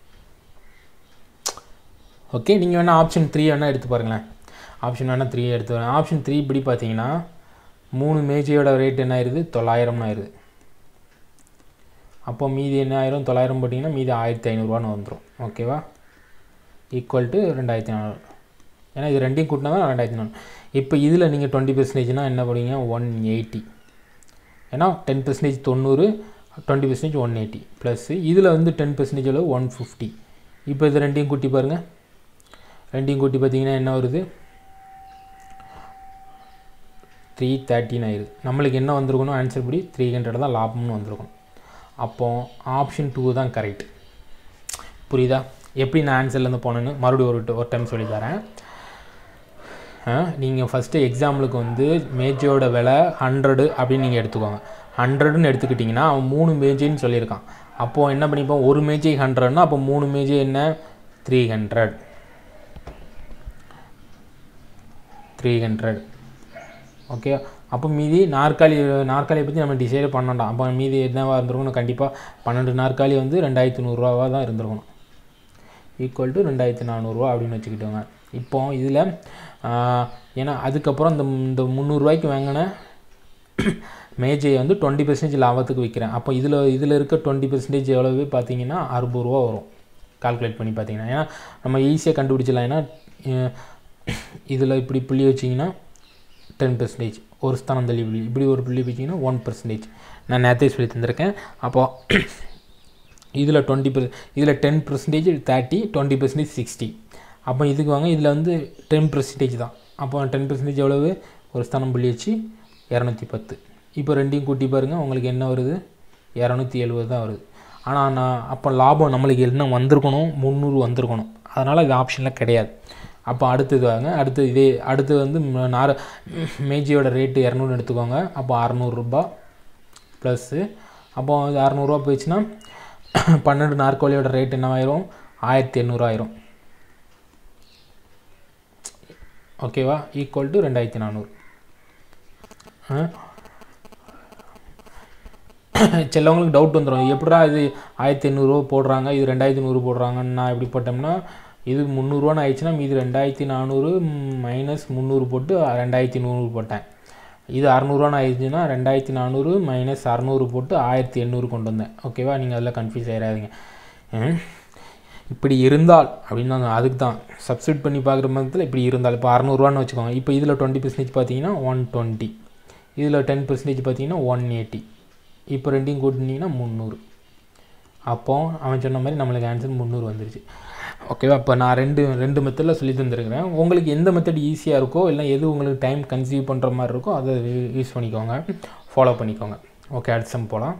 Speaker 1: ஓகே நீங்கள் வேணால் ஆப்ஷன் த்ரீ வேணால் எடுத்து பாருங்களேன் ஆப்ஷன் வேணால் த்ரீ எடுத்து வரேன் ஆப்ஷன் த்ரீ இப்படி பார்த்தீங்கன்னா மூணு மேஜையோட ரேட் என்ன ஆயிடுது தொள்ளாயிரம்னு ஆயிடுது அப்போ மீதி என்ன ஆயிரும் தொள்ளாயிரம் போட்டிங்கன்னா மீதி ஆயிரத்தி ஐநூறுரூவான்னு வந்துடும் ஓகேவா ஈக்குவல் டு ரெண்டாயிரத்தி நானூறு ஏன்னா இது ரெண்டையும் கூட்டினா தான் ரெண்டாயிரத்தி நானூறு இப்போ இதில் நீங்கள் டுவெண்ட்டி பர்சன்டேஜ்னால் என்ன பண்ணுவீங்க ஒன் எயிட்டி ஏன்னா டென் பர்சன்டேஜ் தொண்ணூறு twenty percentage one eighty plus இதில் வந்து டென் பர்சன்டேஜ் அளவு ஒன் ஃபிஃப்டி இப்போ இது ரெண்டையும் கூட்டி பாருங்கள் ரெண்டையும் கூட்டி பார்த்தீங்கன்னா என்ன வருது த்ரீ தேர்ட்டின் ஆயிடுது நம்மளுக்கு என்ன வந்திருக்கணும் ஆன்சர் படி த்ரீ ஹண்ட்ரட் தான் லாபம்னு வந்திருக்கணும் அப்போது ஆப்ஷன் டூ தான் கரெக்ட் புரியுதா எப்படி நான் ஆன்சர்லேருந்து போனேன்னு மறுபடியும் ஒரு ஒரு டைம் சொல்லி தரேன் நீங்கள் ஃபஸ்ட்டு எக்ஸாம்பிளுக்கு வந்து மேஜோட விலை ஹண்ட்ரடு அப்படின்னு நீங்கள் எடுத்துக்கோங்க ஹண்ட்ரடுன்னு எடுத்துக்கிட்டிங்கன்னா அவன் மூணு மேஜைன்னு சொல்லியிருக்கான் அப்போது என்ன பண்ணிப்போம் ஒரு மேஜை ஹண்ட்ரட்னா அப்போ மூணு மேஜை என்ன three hundred three hundred okay அப்போ மீதி நாற்காலி நாற்காலியை பற்றி நம்ம டிசைட் பண்ணண்டாம் அப்போ மீதி என்னவாக இருந்திருக்கணும் கண்டிப்பாக பன்னெண்டு நாற்காலி வந்து ரெண்டாயிரத்தி நூறுரூவாவாக தான் இருந்திருக்கணும் ஈக்குவல் டு ரெண்டாயிரத்தி நானூறுரூவா அப்படின்னு வச்சுக்கிட்டோங்க இப்போ இதில் ஏன்னா அதுக்கப்புறம் இந்த இந்த முந்நூறுரூவாய்க்கு வாங்கின மேஜையை வந்து டுவெண்ட்டி பர்சன்டேஜ் லாபத்துக்கு விற்கிறேன் அப்போ இதில் இதில் இருக்க டுவெண்ட்டி பர்சன்டேஜ் எவ்வளவு பார்த்தீங்கன்னா அறுபது ரூபா வரும் கால்குலேட் பண்ணி பார்த்தீங்கன்னா ஏன்னா நம்ம ஈஸியாக கண்டுபிடிச்சிடலாம் ஏன்னா இதில் இப்படி புள்ளி வச்சிங்கன்னா டென் பர்சன்டேஜ் ஒரு ஸ்தானம் தள்ளி புள்ளி இப்படி ஒரு புள்ளி வச்சிங்கன்னா ஒன் பர்சன்டேஜ் நான் நேரத்தையே சொல்லி தந்திருக்கேன் அப்போது இதில் டுவெண்ட்டி பர் இதில் ten percentage thirty twenty percentage sixty அப்போ இதுக்கு வாங்க இதில் வந்து டென் பர்சன்டேஜ் தான் அப்போ டென் பர்சன்டேஜ் எவ்வளவு ஒரு ஸ்தானம் புள்ளி வச்சு இரநூத்தி பத்து இப்போ ரெண்டையும் கூட்டி பாருங்கள் உங்களுக்கு என்ன வருது இரநூத்தி எழுபது தான் வருது ஆனால் நான் அப்போ லாபம் நம்மளுக்கு என்ன வந்திருக்கணும் முந்நூறு வந்திருக்கணும் அதனால் இது ஆப்ஷனில் கிடையாது அப்போ அடுத்தது வாங்க அடுத்து இதே அடுத்து வந்து நார மேஜியோட ரேட்டு இரநூறு எடுத்துக்கோங்க அப்போ அறநூறுரூபா ப்ளஸ்ஸு அப்போ இது அறநூறுவா போயிடுச்சுன்னா பன்னெண்டு நாற்கோலியோட ரேட் என்னவாயிரும் ஆயிரத்தி எண்ணூறாயிரம் ஓகேவா ஈக்குவல் டு ரெண்டாயிரத்தி நானூறு சிலவங்களுக்கு டவுட் வந்துடும் எப்படா இது ஆயிரத்தி எண்ணூறுரூவா போடுறாங்க இது ரெண்டாயிரத்தி நூறு போடுறாங்கன்னு நான் எப்படி போட்டோம்னா இது முந்நூறுரூவான்னு ஆயிடுச்சுன்னா மீது ரெண்டாயிரத்தி நானூறு மைனஸ் முந்நூறு போட்டு ரெண்டாயிரத்தி நூறு போட்டேன் இது அறநூறுவான்னு ஆயிடுச்சுன்னா ரெண்டாயிரத்தி நானூறு மைனஸ் அறநூறு போட்டு ஆயிரத்தி எண்ணூறு கொண்டு வந்தேன் ஓகேவா நீங்கள் அதில் கன்ஃபியூஸ் ஆகிடாதீங்க இப்படி இருந்தால் அப்படின்னு தான் அதுக்கு தான் சப்ஸ்டியூட் பண்ணி பார்க்குற மதத்தில் இப்படி இருந்தால் இப்போ அறநூறுவான்னு வச்சுக்கோங்க இப்போ இதில் டுவெண்ட்டி பர்சன்டேஜ் பார்த்தீங்கன்னா ஒன் டுவெண்ட்டி இதில் டென் பர்சன்டேஜ் பார்த்தீங்கன்னா ஒன் எயிட்டி இப்போ ரெண்டையும் கூட்டினீங்கன்னா முந்நூறு அப்போ அவன் சொன்ன மாதிரி நம்மளுக்கு ஆன்சர் முந்நூறு வந்துருச்சு ஓகேவா இப்போ நான் ரெண்டு ரெண்டு மெத்தடில் சொல்லி தந்துருக்கிறேன் உங்களுக்கு எந்த மெத்தட் ஈஸியாக இருக்கோ இல்லை எது உங்களுக்கு டைம் கன்சியூவ் பண்ணுற மாதிரி இருக்கோ அதை யூஸ் பண்ணிக்கோங்க ஃபாலோ பண்ணிக்கோங்க ஓகே அடுத்த சம் போகலாம்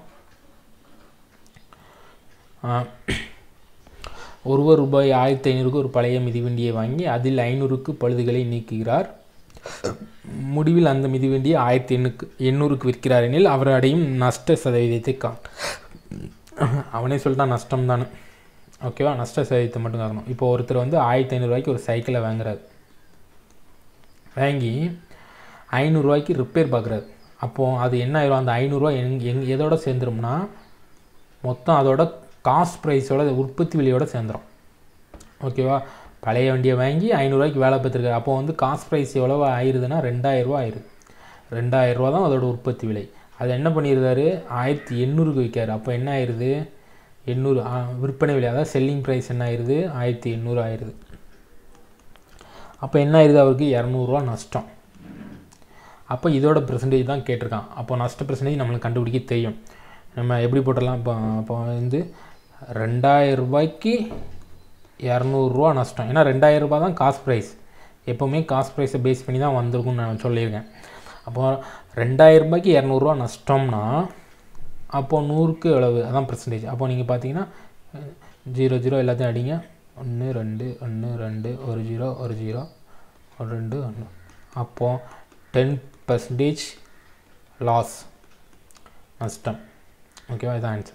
Speaker 1: ஒருவர் ரூபாய் ஆயிரத்தி ஐநூறுக்கு ஒரு பழைய மிதிவண்டியை வாங்கி அதில் ஐநூறுக்கு பழுதுகளை நீக்குகிறார் முடிவில் அந்த மிதிவண்டியை ஆயிரத்தி எண்ணுக்கு எண்ணூறுக்கு விற்கிறார் எனில் அவர் அடையும் நஷ்ட சதவீதத்தை கா அவனே சொல்லிட்டான் நஷ்டம் தானே ஓகேவா நஷ்ட சதவீதத்தை மட்டும் காக்கணும் இப்போ ஒருத்தர் வந்து ஆயிரத்தி ஐநூறுரூவாய்க்கு ஒரு சைக்கிளை வாங்குறாரு வாங்கி ஐநூறுரூவாய்க்கு ரிப்பேர் பார்க்குறாரு அப்போது அது என்ன ஆயிரும் அந்த ஐநூறுரூவா எங் எங் எதோட சேர்ந்துரும்னா மொத்தம் அதோட காஸ்ட் ப்ரைஸோட உற்பத்தி விலையோட சேர்ந்துடும் ஓகேவா பழைய வண்டியை வாங்கி ஐநூறுரூவாய்க்கு வேலை பார்த்துருக்காரு அப்போ வந்து காஸ்ட் ப்ரைஸ் எவ்வளோ ஆயிடுதுன்னா ரெண்டாயிரரூவா ஆயிடுது ரெண்டாயிரரூவா தான் அதோட உற்பத்தி விலை அதை என்ன பண்ணியிருந்தாரு ஆயிரத்தி எண்ணூறுக்கு விற்காரு அப்போ என்ன ஆயிடுது எண்ணூறு விற்பனை விலை அதாவது செல்லிங் ப்ரைஸ் என்ன ஆயிடுது ஆயிரத்தி எண்ணூறு ஆயிடுது அப்போ என்ன ஆயிடுது அவருக்கு இரநூறுவா நஷ்டம் அப்போ இதோட பெர்சன்டேஜ் தான் கேட்டிருக்கான் அப்போ நஷ்ட பெர்சன்டேஜ் நம்மளுக்கு கண்டுபிடிக்க தெரியும் நம்ம எப்படி போட்டலாம் இப்போ அப்போ வந்து ரெண்டாயிரம் ரூபாய்க்கு இரநூறுவா நஷ்டம் ஏன்னா ரெண்டாயிரம் ரூபாய் தான் காஸ்ட் ப்ரைஸ் எப்போவுமே காஸ்ட் ப்ரைஸை பேஸ் பண்ணி தான் வந்திருக்கும்னு நான் சொல்லியிருக்கேன் அப்போது ரெண்டாயிரம் ரூபாய்க்கு இரநூறுவா நஷ்டம்னா அப்போது நூறுக்கு எவ்வளவு அதான் பர்சன்டேஜ் அப்போது நீங்கள் பார்த்தீங்கன்னா ஜீரோ ஜீரோ எல்லாத்தையும் அடிங்க ஒன்று ரெண்டு ஒன்று ரெண்டு ஒரு ஜீரோ ஒரு ஜீரோ ஒரு ரெண்டு ஒன்று அப்போது டென் பர்சன்டேஜ் லாஸ் நஷ்டம் ஓகேவா இதான் ஆன்சர்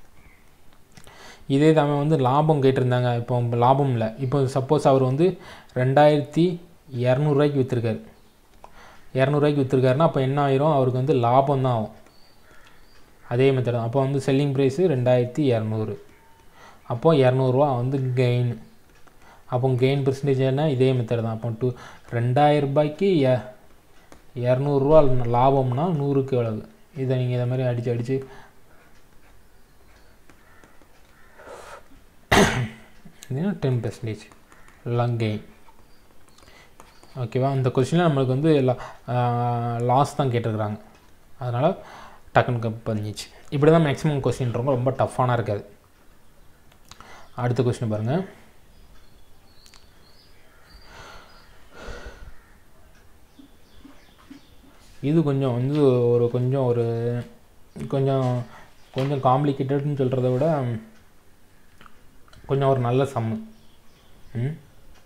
Speaker 1: இதே தான் வந்து லாபம் கேட்டிருந்தாங்க இப்போ லாபம் இல்லை இப்போ சப்போஸ் அவர் வந்து ரெண்டாயிரத்தி இரநூறுவாய்க்கு விற்றுருக்காரு இரநூறுவாய்க்கு விற்றுருக்காருன்னா அப்போ என்ன ஆயிரும் அவருக்கு வந்து லாபம் தான் ஆகும் அதே மெத்தட் தான் அப்போ வந்து செல்லிங் ப்ரைஸு ரெண்டாயிரத்தி இரநூறு அப்போது இரநூறுவா வந்து கெயின் அப்போ கெயின் பர்சன்டேஜ் என்ன இதே மெத்தட் தான் அப்போ டூ ரெண்டாயிரம் ரூபாய்க்கு எ இரநூறுவா லாபம்னா நூறுக்கு எவ்வளவு இதை நீங்கள் இதை மாதிரி அடித்து அடித்து இதுனா டென் பர்சன்டேஜ் எல்லாம் கெயின் ஓகேவா இந்த கொஸ்டினில் நம்மளுக்கு வந்து லாஸ் தான் கேட்டிருக்கிறாங்க அதனால் டக்குன்னு பண்ணிச்சு இப்படி தான் மேக்ஸிமம் கொஸ்டின் இருக்கும் ரொம்ப டஃப்பான இருக்காது அடுத்த கொஸ்டின் பாருங்கள் இது கொஞ்சம் வந்து ஒரு கொஞ்சம் ஒரு கொஞ்சம் கொஞ்சம் காம்ப்ளிகேட்டட்னு சொல்கிறத விட கொஞ்சம் ஒரு நல்ல சம்மு ம்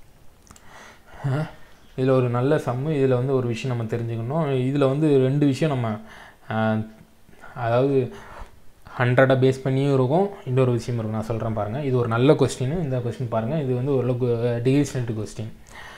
Speaker 1: இதில் ஒரு நல்ல சம்மு இதில் வந்து ஒரு விஷயம் நம்ம தெரிஞ்சுக்கணும் இதில் வந்து ரெண்டு விஷயம் நம்ம அஹ், அதாவது ஹண்ட்ரடை பேஸ் பண்ணியும் இருக்கும் இன்னொரு விஷயம் இருக்கும் நான் சொல்கிறேன் பாருங்கள் இது ஒரு நல்ல கொஸ்டின் இந்த கொஸ்டின் பாருங்கள் இது வந்து ஓரளவுக்கு டிகிரி ஸ்டண்ட் கொஸ்டின்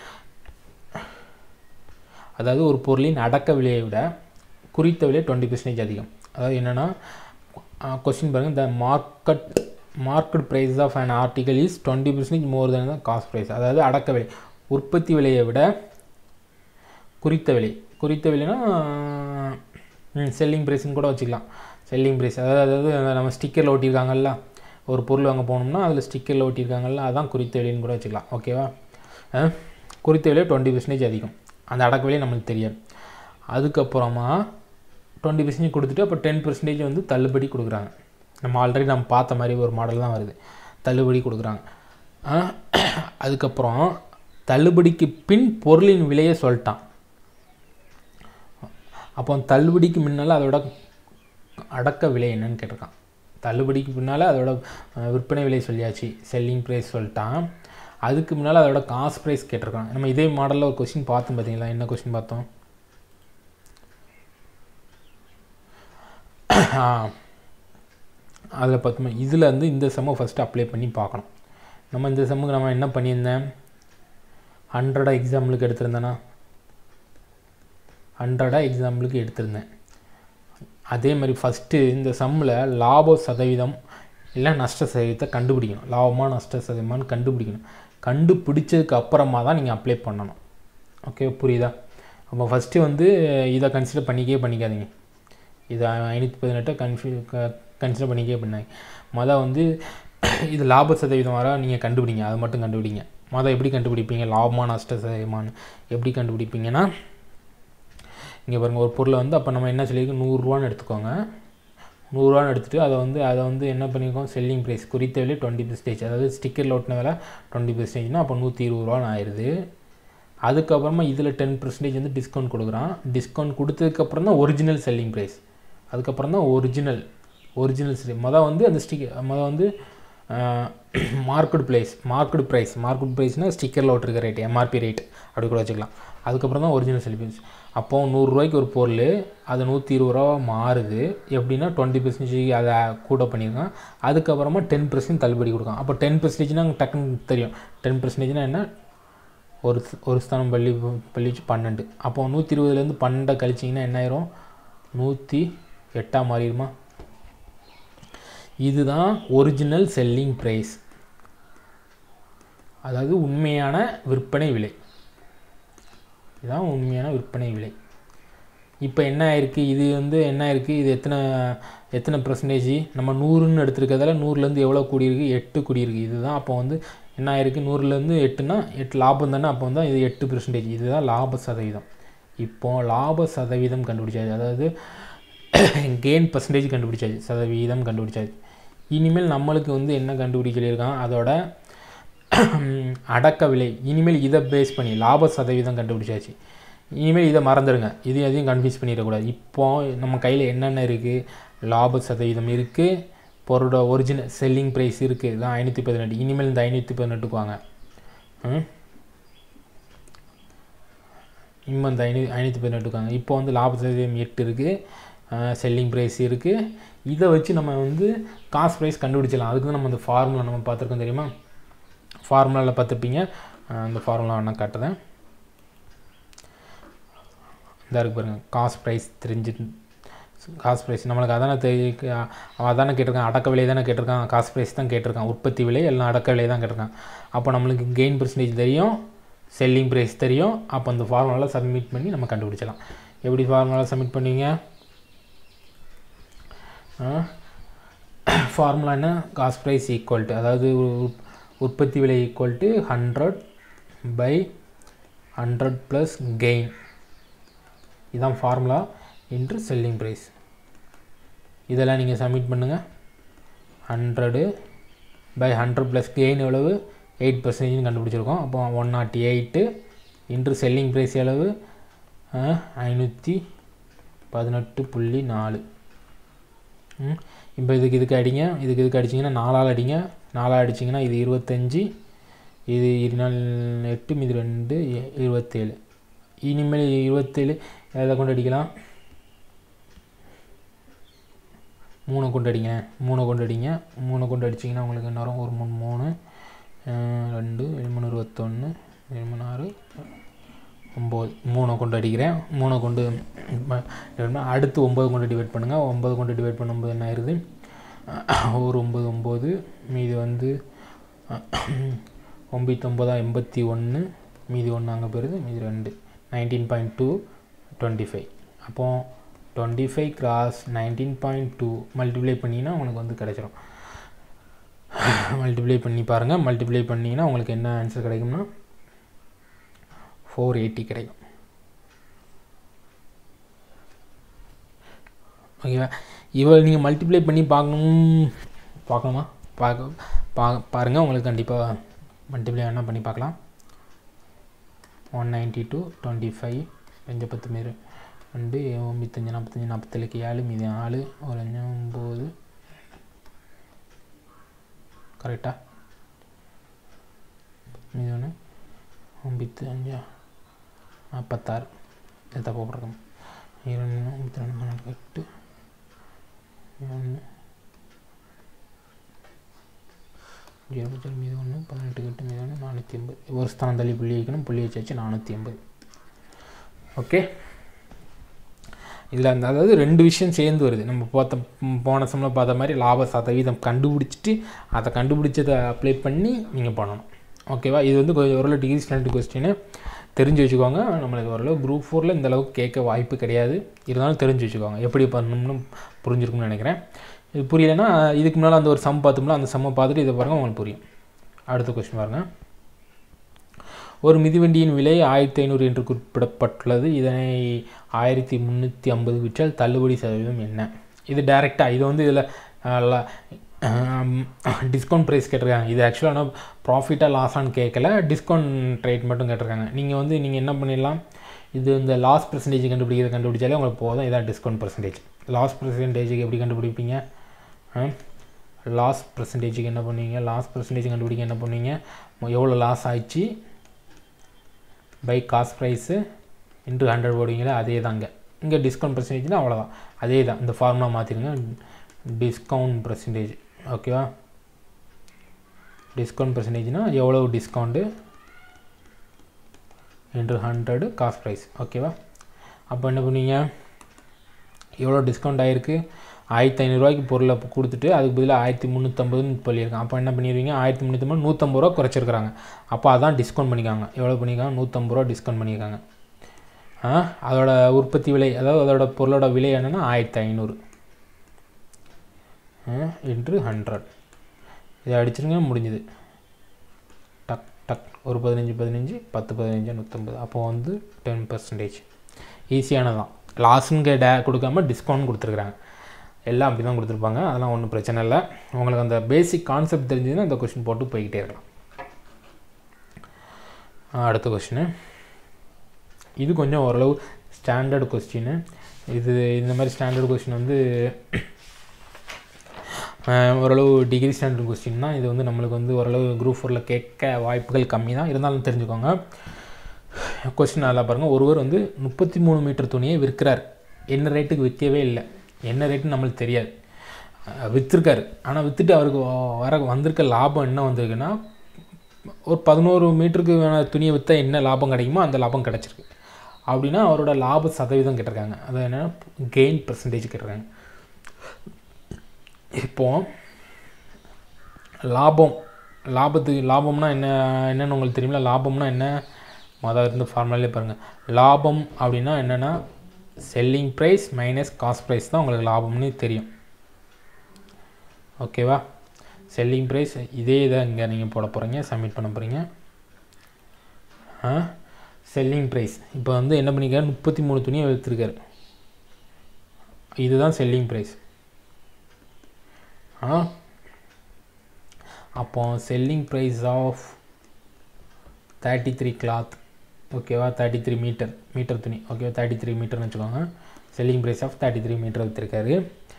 Speaker 1: அதாவது ஒரு பொருளின் அடக்க விலையை விட குறித்த விலை டுவெண்ட்டி பர்சன்டேஜ் அதிகம் அதாவது என்னென்னா கொஸ்டின் பாருங்கள் the market market price of an article is twenty percentage more than the cost price அதாவது அடக்க விலை உற்பத்தி விலையை விட குறித்த விலை குறித்த விலைனா செல்லிங் ப்ரைஸ்னு கூட வச்சுக்கலாம் செல்லிங் ப்ரைஸ் அதாவது அதாவது அந்த நம்ம ஸ்டிக்கரில் ஒட்டியிருக்காங்கல்ல ஒரு பொருள் வாங்க போனோம்னா அதில் ஸ்டிக்கரில் ஒட்டியிருக்காங்கல்ல அதான் குறித்த விலைன்னு கூட வச்சுக்கலாம் ஓகேவா அஹ், குறித்த விலை டுவெண்ட்டி பர்சன்டேஜ் அதிகம் அந்த அடக்க விலை நம்மளுக்கு தெரியாது அதுக்கப்புறமா டுவெண்ட்டி பர்சன்டேஜ் கொடுத்துட்டு அப்போ டென் பர்சன்டேஜ் வந்து தள்ளுபடி கொடுக்குறாங்க நம்ம ஆல்ரெடி நம்ம பார்த்த மாதிரி ஒரு மாடல் தான் வருது தள்ளுபடி கொடுக்குறாங்க அஹ், அதுக்கப்புறம் தள்ளுபடிக்கு பின் பொருளின் விலையை சொல்லிட்டான் அப்போ தள்ளுபடிக்கு முன்னால் அதோட அடக்க விலை என்னன்னு கேட்டிருக்கான் தள்ளுபடிக்கு பின்னால் அதோட அஹ், விற்பனை விலை சொல்லியாச்சு செல்லிங் ப்ரைஸ் சொல்லிட்டான் அதுக்கு முன்னால் அதோட காஸ்ட் ப்ரைஸ் கேட்டிருக்கான் நம்ம இதே மாடலில் ஒரு கொஸ்டின் பார்த்தோம் பார்த்தீங்களா என்ன கொஸ்டின் பார்த்தோம் அதில் பார்த்தோம் இதில் வந்து இந்த செம்மை ஃபஸ்ட்டு அப்ளை பண்ணி பார்க்கணும் நம்ம இந்த செம்முக்கு நம்ம என்ன பண்ணியிருந்தேன் ஹண்ட்ரடாக எக்ஸாம்பிளுக்கு எடுத்திருந்தேன்னா ஹண்ட்ரடாக எக்ஸாம்பிளுக்கு எடுத்திருந்தேன் அதே மாதிரி ஃபஸ்ட்டு இந்த சம்மில் லாப சதவீதம் இல்லை நஷ்ட சதவீதத்தை கண்டுபிடிக்கணும் லாபமா நஷ்ட சதவீதமானு கண்டுபிடிக்கணும் கண்டுபிடிச்சதுக்கு அப்புறமா தான் நீங்கள் அப்ளை பண்ணணும் ஓகே புரியுதா அப்போ ஃபஸ்ட்டு வந்து இதை கன்சிடர் பண்ணிக்கவே பண்ணிக்காதீங்க இது ஐநூற்றி பதினெட்டை கன்ஃபியூ க கன்சிடர் பண்ணிக்கவே பண்ணாங்க மொதல் வந்து இது லாப சதவீதம் வர நீங்கள் கண்டுபிடிங்க அது மட்டும் கண்டுபிடிங்க மொதல் எப்படி கண்டுபிடிப்பீங்க லாபமா நஷ்ட சதவீதமானு எப்படி கண்டுபிடிப்பீங்கன்னா இங்கே பாருங்கள் ஒரு பொருளை வந்து அப்போ நம்ம என்ன சொல்லியிருக்கோம் நூறுரூவான்னு எடுத்துக்கோங்க நூறுரூவான்னு எடுத்துகிட்டு அதை வந்து அதை வந்து என்ன பண்ணியிருக்கோம் செல்லிங் ப்ரைஸ் குறித்த விலை டுவெண்ட்டி பர்சன்டேஜ் அதாவது ஸ்டிக்கரில் ஒட்டின விலை டுவெண்ட்டி பர்சன்டேஜ்னா அப்போ நூற்றி இருபது ரூபான்னு ஆயிடுது அதுக்கப்புறமா இதில் டென் பர்சன்டேஜ் வந்து டிஸ்கவுண்ட் கொடுக்குறான் டிஸ்கவுண்ட் கொடுத்ததுக்கப்புறம் தான் ஒரிஜினல் செல்லிங் ப்ரைஸ் அதுக்கப்புறம் தான் ஒரிஜினல் ஒரிஜினல் செல்லிங் மொதல் வந்து அந்த ஸ்டிக் மொதல் வந்து market price market price market ப்ரைஸ்னால் ஸ்டிக்கரில் ஓட்டிருக்க ரேட் எம்ஆர்பி ரேட் அப்படி கூட வச்சுக்கலாம் அதுக்கப்புறம் தான் ஒரிஜினல் செல்லிங் ப்ரைஸ் அப்போது நூறுரூவாய்க்கு ஒரு பொருள் அது நூற்றி இருபது ரூபா மாறுது எப்படின்னா டுவெண்ட்டி பர்சன்டேஜ் அதை கூட பண்ணியிருக்கான் அதுக்கப்புறமா டென் பர்சன்ட் தள்ளுபடி கொடுக்கான் அப்போ டென் பர்சன்டேஜ்னா டக்குன்னு தெரியும் டென் பர்சன்டேஜ்னா என்ன ஒரு ஒரு ஸ்தானம் பள்ளி பள்ளி பன்னெண்டு அப்போ நூற்றி இருபதுலேருந்து பன்னெண்டை கழிச்சிங்கன்னா என்ன ஆயிரும் நூற்றி எட்டாக மாறிடுமா இதுதான் ஒரிஜினல் செல்லிங் ப்ரைஸ் அதாவது உண்மையான விற்பனை விலை இதுதான் உண்மையான விற்பனை விலை இப்போ என்ன ஆயிருக்கு இது வந்து என்ன ஆயிருக்கு இது எத்தனை எத்தனை பர்சன்டேஜ் நம்ம நூறுன்னு எடுத்துருக்கிறதால நூறுலேருந்து எவ்வளோ கூடியிருக்கு எட்டு கூடியிருக்கு இதுதான் அப்போ வந்து என்ன ஆயிருக்கு நூறுலேருந்து எட்டுனா எட்டு லாபம் தானே அப்போ வந்து இது எட்டு பர்சன்டேஜ் இதுதான் லாப சதவீதம் இப்போ லாப சதவீதம் கண்டுபிடிச்சாச்சு அதாவது கெயின் பர்சன்டேஜ் கண்டுபிடிச்சாச்சு சதவீதம் கண்டுபிடிச்சாச்சு இனிமேல் நம்மளுக்கு வந்து என்ன கண்டுபிடிக்க சொல்லியிருக்கான் அதோட அடக்க விலை இனிமேல் இதை பேஸ் பண்ணி லாப சதவீதம் கண்டுபிடிச்சாச்சு இனிமேல் இதை மறந்துடுங்க இது எதையும் கன்ஃபியூஸ் பண்ணிடக்கூடாது இப்போ நம்ம கையில் என்னென்ன இருக்குது லாப சதவீதம் இருக்குது பொருளோட ஒரிஜினல் செல்லிங் ப்ரைஸ் இருக்குது இதான் ஐநூற்றி பதினெட்டு இனிமேல் இந்த ஐநூற்றி பதினெட்டுக்கு வாங்க ம் இனிமேல் இந்த ஐநூ ஐநூற்றி பதினெட்டுக்கு வாங்க இப்போ வந்து லாப சதவீதம் எட்டு இருக்குது செல்லிங் ப்ரைஸ் இருக்குது இதை வச்சு நம்ம வந்து காசு ப்ரைஸ் கண்டுபிடிச்சலாம் அதுக்கு தான் நம்ம இந்த ஃபார்முலா நம்ம பார்த்துருக்கோம் தெரியுமா ஃபார்முலாவில் பார்த்துருப்பீங்க அந்த ஃபார்முலா வேணால் காட்டுறேன் இதாக இருக்கு பாருங்கள் காசு ப்ரைஸ் தெரிஞ்சு காசு ப்ரைஸ் நம்மளுக்கு அதானே தெரிய அவன் அதானே கேட்டிருக்கான் அடக்க விலை தானே கேட்டிருக்கான் காசு ப்ரைஸ் தான் கேட்டிருக்கான் உற்பத்தி விலை எல்லாம் அடக்க விலை தான் கேட்டிருக்கான் அப்போ நம்மளுக்கு கெயின் பர்சன்டேஜ் தெரியும் செல்லிங் ப்ரைஸ் தெரியும் அப்போ அந்த ஃபார்முலாவில் சப்மிட் பண்ணி நம்ம கண்டுபிடிச்சலாம் எப்படி ஃபார்முலாவில் சப்மிட் பண்ணுவீங்க ஃபார்முலா என்ன காஸ்ட் ப்ரைஸ் ஈக்குவல் டு அதாவது உற்பத்தி விலை equal to hundred by hundred plus gain இதுதான் ஃபார்முலா இன்ட்ரு செல்லிங் ப்ரைஸ் இதெல்லாம் நீங்கள் சப்மிட் பண்ணுங்கள் hundred by hundred plus gain எவ்வளவு எயிட் பர்சன்டேஜ்னு கண்டுபிடிச்சிருக்கோம் அப்போ ஒன் நாட்டி எயிட்டு இன்ட்ரு செல்லிங் ப்ரைஸ் எவ்வளவு ஐநூற்றி பதினெட்டு புள்ளி நாலு இப்போ இதுக்கு இதுக்கு அடிங்க இதுக்கு இதுக்கு அடிச்சிங்கன்னா நாலால் அடிங்க நாலாக அடிச்சிங்கன்னா இது இருபத்தஞ்சி இது இருநாள் எட்டு மீது ரெண்டு எ- இருபத்தேழு இனிமேல் இருபத்தேழு எதை கொண்டு அடிக்கலாம் மூணை கொண்டு அடிங்க மூணை கொண்டு அடிங்க மூணை கொண்டு அடிச்சிங்கன்னா உங்களுக்கு என்ன வரும் ஒரு மூணு மூணு அஹ் ரெண்டு ஏழு மூணு இருபத்தொன்று ஏழு மூணு ஆறு ஒம்பது மூணை கொண்டு அடிக்கிறேன் மூணை கொண்டு ம- என்ன, அடுத்து ஒம்பது கொண்டு டிவைட் பண்ணுங்கள் ஒம்பது கொண்டு டிவைட் பண்ணும்போது என்ன ஆயிருது ஒரு ஒம்பது ஒம்பது மீதி வந்து ஒம்பத்தொம்பதா எண்பத்தி ஒன்று மீதி ஒன்று அங்கே போயிருது மீதி ரெண்டு nineteen point two twenty five அப்போது twenty five cross nineteen point two multiply பண்ணிங்கன்னா உங்களுக்கு வந்து கிடச்சிரும் மல்டிப்ளை பண்ணி பாருங்கள் மல்டிப்ளை பண்ணிங்கன்னா உங்களுக்கு என்ன ஆன்சர் கிடைக்கும்னா ஃபோர் எயிட்டி கிடைக்கும் ஓகேவா இவள் நீங்கள் மல்டிப்ளை பண்ணி பார்க்கணும் பார்க்கணுமா பார்க்க பா பாருங்கள் உங்களுக்கு கண்டிப்பாக மல்டிப்ளை வேணால் பண்ணி பார்க்கலாம் one ninety two twenty five அஞ்சு பத்து மீது ரெண்டு ஒம்பத்தஞ்சு நாற்பத்தஞ்சு நாற்பத்தேழுக்கு ஏழு மீதி நாலு ஒரு அஞ்சு ஒம்பது கரெக்டாக மீதி ஒன்று ஒம்பத்து அஞ்சு நாற்பத்தாறு இது தப்பாக போட்டிருக்கோம் இரண்டு ஒம்பத்தி ரெண்டு நாலு எட்டு ஒன்று ஜீரோ பச்சல் மீது ஒன்று பதினெட்டு எட்டு மீது ஒன்று நானூற்றி எண்பது ஒரு ஸ்தானம் தள்ளி புள்ளி வைக்கணும் புள்ளி வச்சாச்சு நானூற்றி எண்பது ஓகே இதில் அந்த அதாவது ரெண்டு விஷயம் சேர்ந்து வருது நம்ம பார்த்த ம், போன சம்மில் பார்த்த மாதிரி லாப சதவீதம் கண்டுபிடிச்சிட்டு அதை கண்டுபிடிச்சதை அப்ளை பண்ணி நீங்கள் பண்ணணும் ஓகேவா இது வந்து கொஞ்சம் ஓரளவு டிகிரி ஸ்டாண்டர்ட் கொஸ்டின் தெரிஞ்சு வச்சுக்கோங்க நம்மளுக்கு ஓரளவு குரூப் ஃபோரில் இந்த அளவுக்கு கேட்க வாய்ப்பு கிடையாது இருந்தாலும் தெரிஞ்சு வச்சுக்கோங்க எப்படி பண்ணணும்னு புரிஞ்சிருக்கும்னு நினைக்கிறேன் இது புரியலைன்னா இதுக்கு முன்னால் அந்த ஒரு சம் பார்த்தோம்ல அந்த சம்மை பார்த்துட்டு இதை பாருங்கள் உங்களுக்கு புரியும் அடுத்த கொஸ்டின் பாருங்கள் ஒரு மிதிவண்டியின் விலை ஆயிரத்தி ஐநூறு என்று குறிப்பிடப்பட்டுள்ளது இதனை ஆயிரத்தி முந்நூற்றி ஐம்பது விற்றால் தள்ளுபடி சதவீதம் என்ன இது டைரெக்டாக இது வந்து இதில் டிஸ்கவுண்ட் ப்ரைஸ் கேட்டிருக்காங்க இது ஆக்சுவலாக ஆனால் ப்ராஃபிட்டாக லாஸான்னு கேட்கல டிஸ்கவுண்ட் ரேட் மட்டும் கேட்டிருக்காங்க நீங்கள் வந்து நீங்கள் என்ன பண்ணிடலாம் இது இந்த லாஸ் பர்சன்டேஜ் கண்டுபிடிக்கிறத கண்டுபிடிச்சாலே உங்களுக்கு போதும் இதான் டிஸ்கவுண்ட் பர்சன்டேஜ் லாஸ் பர்சன்டேஜுக்கு எப்படி கண்டுபிடிப்பீங்க லாஸ் பர்சன்டேஜுக்கு என்ன பண்ணுவீங்க லாஸ் பர்சன்டேஜ் கண்டுபிடிக்க என்ன பண்ணுவீங்க எவ்வளோ லாஸ் ஆயிடுச்சு by cost price into hundred போடுவீங்களா அதே தாங்க இங்கே டிஸ்கவுண்ட் பர்சன்டேஜ்னால் அவ்வளோதான் அதே தான் இந்த ஃபார்முலா மாற்றிடுங்க டிஸ்கவுண்ட் பர்சன்டேஜ் ஓகேவா டிஸ்கவுண்ட் பர்சன்டேஜ்னால் எவ்வளோ discount into hundred cost price ஓகேவா அப்போ என்ன பண்ணுவீங்க எவ்வளோ டிஸ்கவுண்ட் ஆகிருக்கு ஆயிரத்தி ஐநூறுரூவாய்க்கு பொருளை இப்போ கொடுத்துட்டு அதுக்கு பதிலாக ஆயிரத்தி முந்நூற்றம்பதுன்னு சொல்லியிருக்காங்க அப்போ என்ன பண்ணிடுவீங்க ஆயிரத்தி முந்நூற்றம்பது நூற்றம்பது ரூபா குறைச்சிருக்காங்க அப்போ அதான் டிஸ்கவுண்ட் பண்ணிக்காங்க எவ்வளோ பண்ணியிருக்காங்க நூற்றம்பது ரூபா டிஸ்கவுண்ட் பண்ணியிருக்காங்க ஆ அதோட உற்பத்தி விலை அதாவது அதோட பொருளோட விலை என்னென்னா ஆயிரத்தி ஐநூறு இன்ட்ரு ஹண்ட்ரட் இதை அடிச்சிருங்க முடிஞ்சுது டக் டக் ஒரு பதினஞ்சு பதினஞ்சு பத்து பதினஞ்சு நூற்றம்பது அப்போ வந்து டென் பர்சன்டேஜ் ஈஸியானதான் லாஸுங்க டே கொடுக்காம டிஸ்கவுண்ட் கொடுத்துருக்குறாங்க எல்லாம் அப்படி தான் கொடுத்துருப்பாங்க அதெல்லாம் ஒன்றும் பிரச்சனை இல்லை உங்களுக்கு அந்த பேசிக் கான்செப்ட் தெரிஞ்சதுன்னா இந்த கொஷின் போட்டு போய்கிட்டே இருக்கலாம் ஆ, அடுத்த கொஷினு இது கொஞ்சம் ஓரளவு ஸ்டாண்டர்டு கொஸ்டின் இது இந்த மாதிரி ஸ்டாண்டர்ட் கொஸ்டின் வந்து அஹ், ஓரளவு டிகிரி ஸ்டாண்டர்ட் கொஸ்டின் தான் இது வந்து நம்மளுக்கு வந்து ஓரளவு குரூப் ஃபோரில் கேட்க வாய்ப்புகள் கம்மி தான் இருந்தாலும் தெரிஞ்சுக்கோங்க கொஸ்டின் நல்லா பாருங்கள் ஒருவர் வந்து முப்பத்தி மூணு மீட்டர் துணியை விற்கிறார் என்ன ரேட்டுக்கு விற்கவே இல்லை என்ன ரேட்டுன்னு நம்மளுக்கு தெரியாது அஹ், விற்றுருக்காரு ஆனால் விற்றுட்டு அவருக்கு வ- வர வந்திருக்க லாபம் என்ன வந்திருக்குன்னா ஒரு பதினோரு மீட்டருக்கு வேணா துணியை விற்றா என்ன லாபம் கிடைக்குமோ அந்த லாபம் கிடச்சிருக்கு அப்படின்னா அவரோட லாப சதவீதம் கேட்டிருக்காங்க அது என்னென்னா கெயின் பர்சன்டேஜ் கேட்டிருக்காங்க இப்போ லாபம் லாபத்துக்கு லாபம்னா என்ன என்னன்னு உங்களுக்கு தெரியுமில லாபம்னா என்ன மொதல் இருந்து ஃபார்முலாலே பாருங்கள் லாபம் அப்படின்னா என்னென்னா selling price minus cost price தான் உங்களுக்கு லாபம்னு தெரியும் ஓகேவா செல்லிங் ப்ரைஸ் இதே இதை இங்கே நீங்கள் போட போகிறீங்க சப்மிட் பண்ண போகிறீங்க ஆ செல்லிங் ப்ரைஸ் இப்போ வந்து என்ன பண்ணிக்காரு முப்பத்தி மூணு துணியை விற்றுருக்காரு இதுதான் செல்லிங் ப்ரைஸ் அப்போ selling price of thirty three cloth ஓகேவா தேர்ட்டி த்ரீ மீட்டர் மீட்டர் துணி ஓகேவா தேர்ட்டி த்ரீ மீட்டர்னு வச்சுக்கோங்க selling price of thirty three meter விற்றுருக்காரு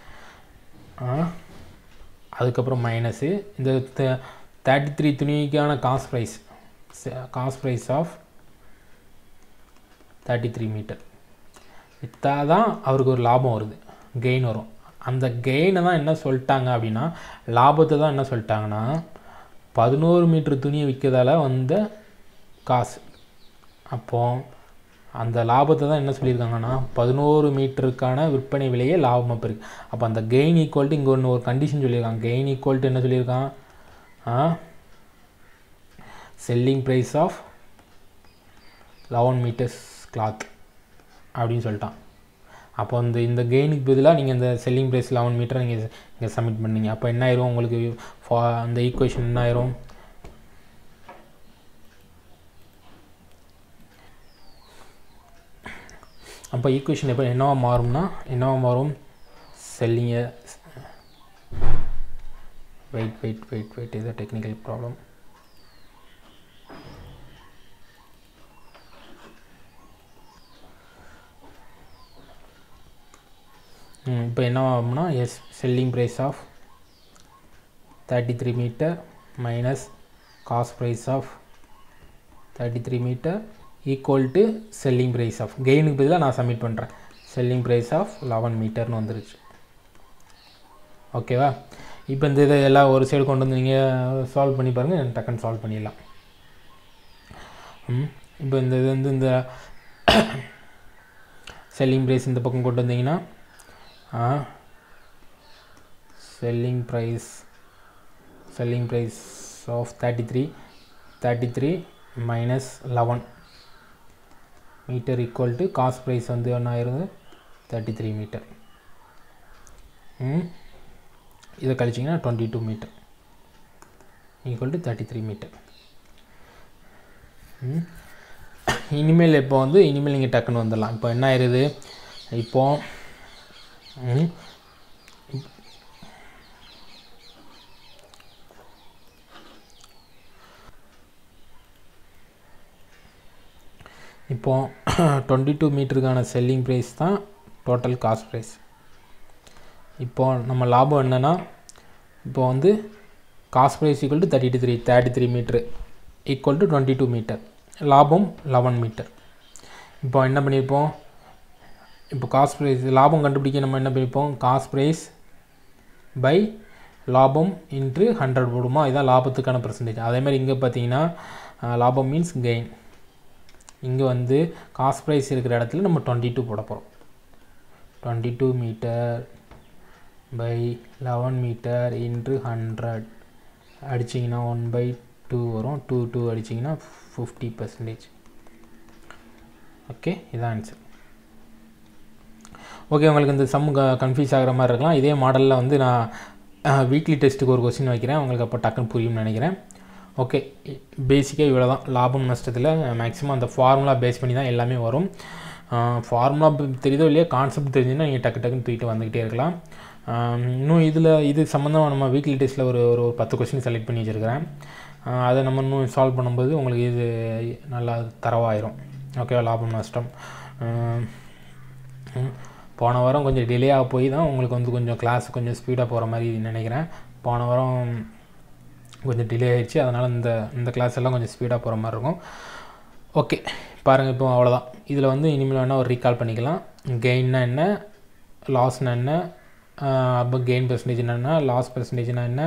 Speaker 1: அதுக்கப்புறம் மைனஸு இந்த தேர்ட்டி த்ரீ துணிக்கான cost price cost price of thirty three meter விற்றா தான் அவருக்கு ஒரு லாபம் வருது கெயின் வரும் அந்த கெயினை தான் என்ன சொல்லிட்டாங்க அப்படின்னா லாபத்தை தான் என்ன சொல்லிட்டாங்கன்னா பதினோரு மீட்டர் துணியை விற்கிறதால வந்த காசு அப்போ அந்த லாபத்தை தான் என்ன சொல்லியிருக்காங்கன்னா பதினோரு மீட்டருக்கான விற்பனை விலையே லாபம் அப்போ இருக்குது அப்போ அந்த கெயின் ஈக்குவல்ட்டு இங்கே ஒன்று ஒரு கண்டிஷன் சொல்லியிருக்காங்க கெயின் ஈக்குவல்ட்டு என்ன சொல்லியிருக்கான் selling price of eleven meters cloth அப்படின்னு சொல்லிட்டான் அப்போ இந்த இந்த கெயினுக்கு பதிலாக நீங்கள் இந்த செல்லிங் ப்ரைஸ் லெவன் மீட்டர் நீங்கள் இங்கே சப்மிட் பண்ணீங்க அப்போ என்ன ஆயிரும் உங்களுக்கு ஃபா அந்த ஈக்குவேஷன் என்ன ஆயிரும் அப்போ ஈக்குவேஷன் எப்போ என்னவா மாறும்னா என்னவா மாறும் செல்லிங்க வெயிட் வெயிட் வெயிட் வெயிட் இது டெக்னிக்கல் ப்ராப்ளம் இப்போ என்ன ஆகும்னா yes selling price of thirty three meter minus cost price of thirty three meter equal to selling price of கெயினுக்கு பதிலாக நான் சப்மிட் பண்ணுறேன் செல்லிங் ப்ரைஸ் ஆஃப் லெவன் மீட்டர்னு வந்துருச்சு ஓகேவா இப்போ இந்த இதை எல்லாம் ஒரு சைடு கொண்டு வந்து நீங்கள் சால்வ் பண்ணி பாருங்கள் டக்குன்னு சால்வ் பண்ணிடலாம் இப்போ இந்த இது வந்து இந்த செல்லிங் ப்ரைஸ் இந்த பக்கம் கொண்டு வந்தீங்கன்னா selling price selling price of thirty three thirty three minus eleven meter equal to cost price வந்து என்ன ஆயிருது தேர்ட்டி த்ரீ மீட்டர் இதை கழிச்சிங்கன்னா twenty two meter equal to thirty three meter இனிமேல் இப்போ வந்து இனிமேல் நீங்கள் டக்குன்னு வந்துடலாம் இப்போ என்ன ஆயிடுது இப்போ இப்போ டுவெண்ட்டி டூ மீட்டருக்கான செல்லிங் ப்ரைஸ் தான் டோட்டல் காஸ்ட் ப்ரைஸ் இப்போ நம்ம லாபம் என்னென்னா இப்போ வந்து cost price equal to thirty three thirty three meter equal to twenty two meter லாபம் லெவன் மீட்டர் இப்போ என்ன பண்ணியிருப்போம் இப்போ காஸ்ட் ப்ரைஸ் லாபம் கண்டுபிடிக்க நம்ம என்ன பண்ணியிருப்போம் காஸ்ட் ப்ரைஸ் பை லாபம் இன்ட்டு ஹண்ட்ரட் போடுமா இதுதான் லாபத்துக்கான பர்சன்டேஜ் அதேமாதிரி இங்கே பார்த்தீங்கன்னா லாபம் மீன்ஸ் கெயின் இங்கே வந்து காஸ்ட் ப்ரைஸ் இருக்கிற இடத்துல நம்ம டுவெண்ட்டி டூ போட போகிறோம் twenty two meter by eleven meter into hundred அடிச்சிங்கன்னா ஒன் பை டூ வரும் டூ டூ அடிச்சிங்கன்னா ஃபிஃப்டி பர்சன்டேஜ் ஓகே இதான் ஆன்சர் ஓகே உங்களுக்கு இந்த சம் கன்ஃபியூஸ் ஆகிற மாதிரி இருக்கலாம் இதே மாடலில் வந்து நான் வீக்லி டெஸ்ட்டுக்கு ஒரு கொஸ்டின் வைக்கிறேன் உங்களுக்கு அப்போ டக்குன்னு புரியும்னு நினைக்கிறேன் ஓகே பேசிக்காக இவ்வளோ தான் லாபம் நஷ்டத்தில் மேக்ஸிமம் அந்த ஃபார்முலா பேஸ் பண்ணி தான் எல்லாமே வரும் ஃபார்முலா தெரியுதோ இல்லையா கான்செப்ட் தெரிஞ்சுன்னா நீங்கள் டக்கு டக்குன்னு தூக்கிட்டு வந்துக்கிட்டே இருக்கலாம் இன்னும் இதில் இது சம்மந்தமாக நம்ம வீக்லி டெஸ்ட்டில் ஒரு ஒரு பத்து கொஸ்டின் செலக்ட் பண்ணி வச்சுருக்கிறேன் அதை நம்ம இன்னும் சால்வ் பண்ணும்போது உங்களுக்கு இது நல்லா தரவாயிரும் ஓகேவா லாபம் நஷ்டம் போன வாரம் கொஞ்சம் டிலே ஆக போய் தான் உங்களுக்கு வந்து கொஞ்சம் கிளாஸ் கொஞ்சம் ஸ்பீடாக போகிற மாதிரி நினைக்கிறேன் போன வாரம் கொஞ்சம் டிலே ஆகிடுச்சு அதனால் இந்த இந்த கிளாஸ் எல்லாம் கொஞ்சம் ஸ்பீடாக போகிற மாதிரி இருக்கும் ஓகே பாருங்கள் இப்போ அவ்வளோதான் இதில் வந்து இனிமேல் வேணால் ஒரு ரீகால் பண்ணிக்கலாம் கெயின்னா என்ன லாஸ்னா என்ன அப்போ கெயின் பர்சன்டேஜ் என்னென்னா லாஸ் பர்சன்டேஜ்னா என்ன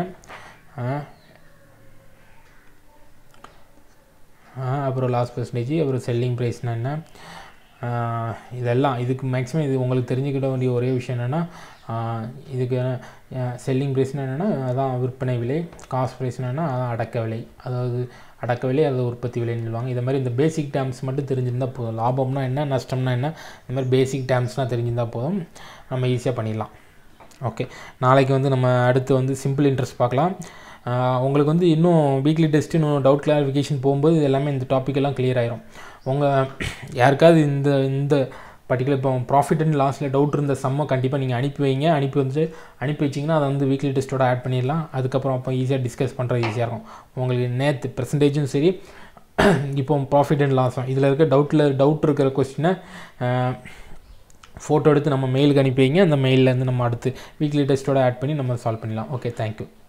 Speaker 1: அப்புறம் லாஸ் பர்சன்டேஜ் அப்புறம் செல்லிங் ப்ரைஸ்னால் என்ன இதெல்லாம் இதுக்கு மேக்ஸிமம் இது உங்களுக்கு தெரிஞ்சுக்கிட வேண்டிய ஒரே விஷயம் என்னென்னா இதுக்கு செல்லிங் ப்ரைஸ்னால் என்னென்னா அதான் விற்பனை விலை காஸ்ட் ப்ரைஸ்னால் அதான் அடக்க விலை அதாவது அடக்க விலை அது உற்பத்தி விலைன்னு சொல்லுவாங்க இது மாதிரி இந்த பேசிக் டேர்ம்ஸ் மட்டும் தெரிஞ்சிருந்தால் போதும் லாபம்னா என்ன நஷ்டம்னா என்ன இந்த மாதிரி பேசிக் டேர்ம்ஸ்லாம் தெரிஞ்சிருந்தால் போதும் நம்ம ஈஸியாக பண்ணிடலாம் ஓகே நாளைக்கு வந்து நம்ம அடுத்து வந்து சிம்பிள் இன்ட்ரெஸ்ட் பார்க்கலாம் உங்களுக்கு வந்து இன்னும் வீக்லி டெஸ்ட் இன்னும் டவுட் கிளாரிஃபிகேஷன் போகும்போது எல்லாமே இந்த டாபிக் எல்லாம் கிளியர் ஆயிரும் உங்கள் யாருக்காவது இந்த இந்த பர்டிகுலர் இப்போ ப்ராஃபிட் அண்ட் லாஸில் டவுட் இருந்த சம்மை கண்டிப்பாக நீங்கள் அனுப்பி வைங்க அனுப்பி வந்து அனுப்பி வச்சிங்கன்னா அதை வந்து வீக்லி டெஸ்ட்டோட ஆட் பண்ணிடலாம் அதுக்கப்புறம் அப்போ ஈஸியாக டிஸ்கஸ் பண்ணுறது ஈஸியாக இருக்கும் உங்களுக்கு நேற்று பெர்சன்டேஜும் சரி இப்போ ப்ராஃபிட் அண்ட் லாஸும் இதில் இருக்க டவுட்டில் டவுட் இருக்கிற கொஸ்டினை ஃபோட்டோ எடுத்து நம்ம மெயிலுக்கு அனுப்பி வைங்க அந்த மெயிலேருந்து நம்ம அடுத்து வீக்லி டெஸ்ட்டோட ஆட் பண்ணி நம்ம சால்வ் பண்ணிடலாம் ஓகே தேங்க்யூ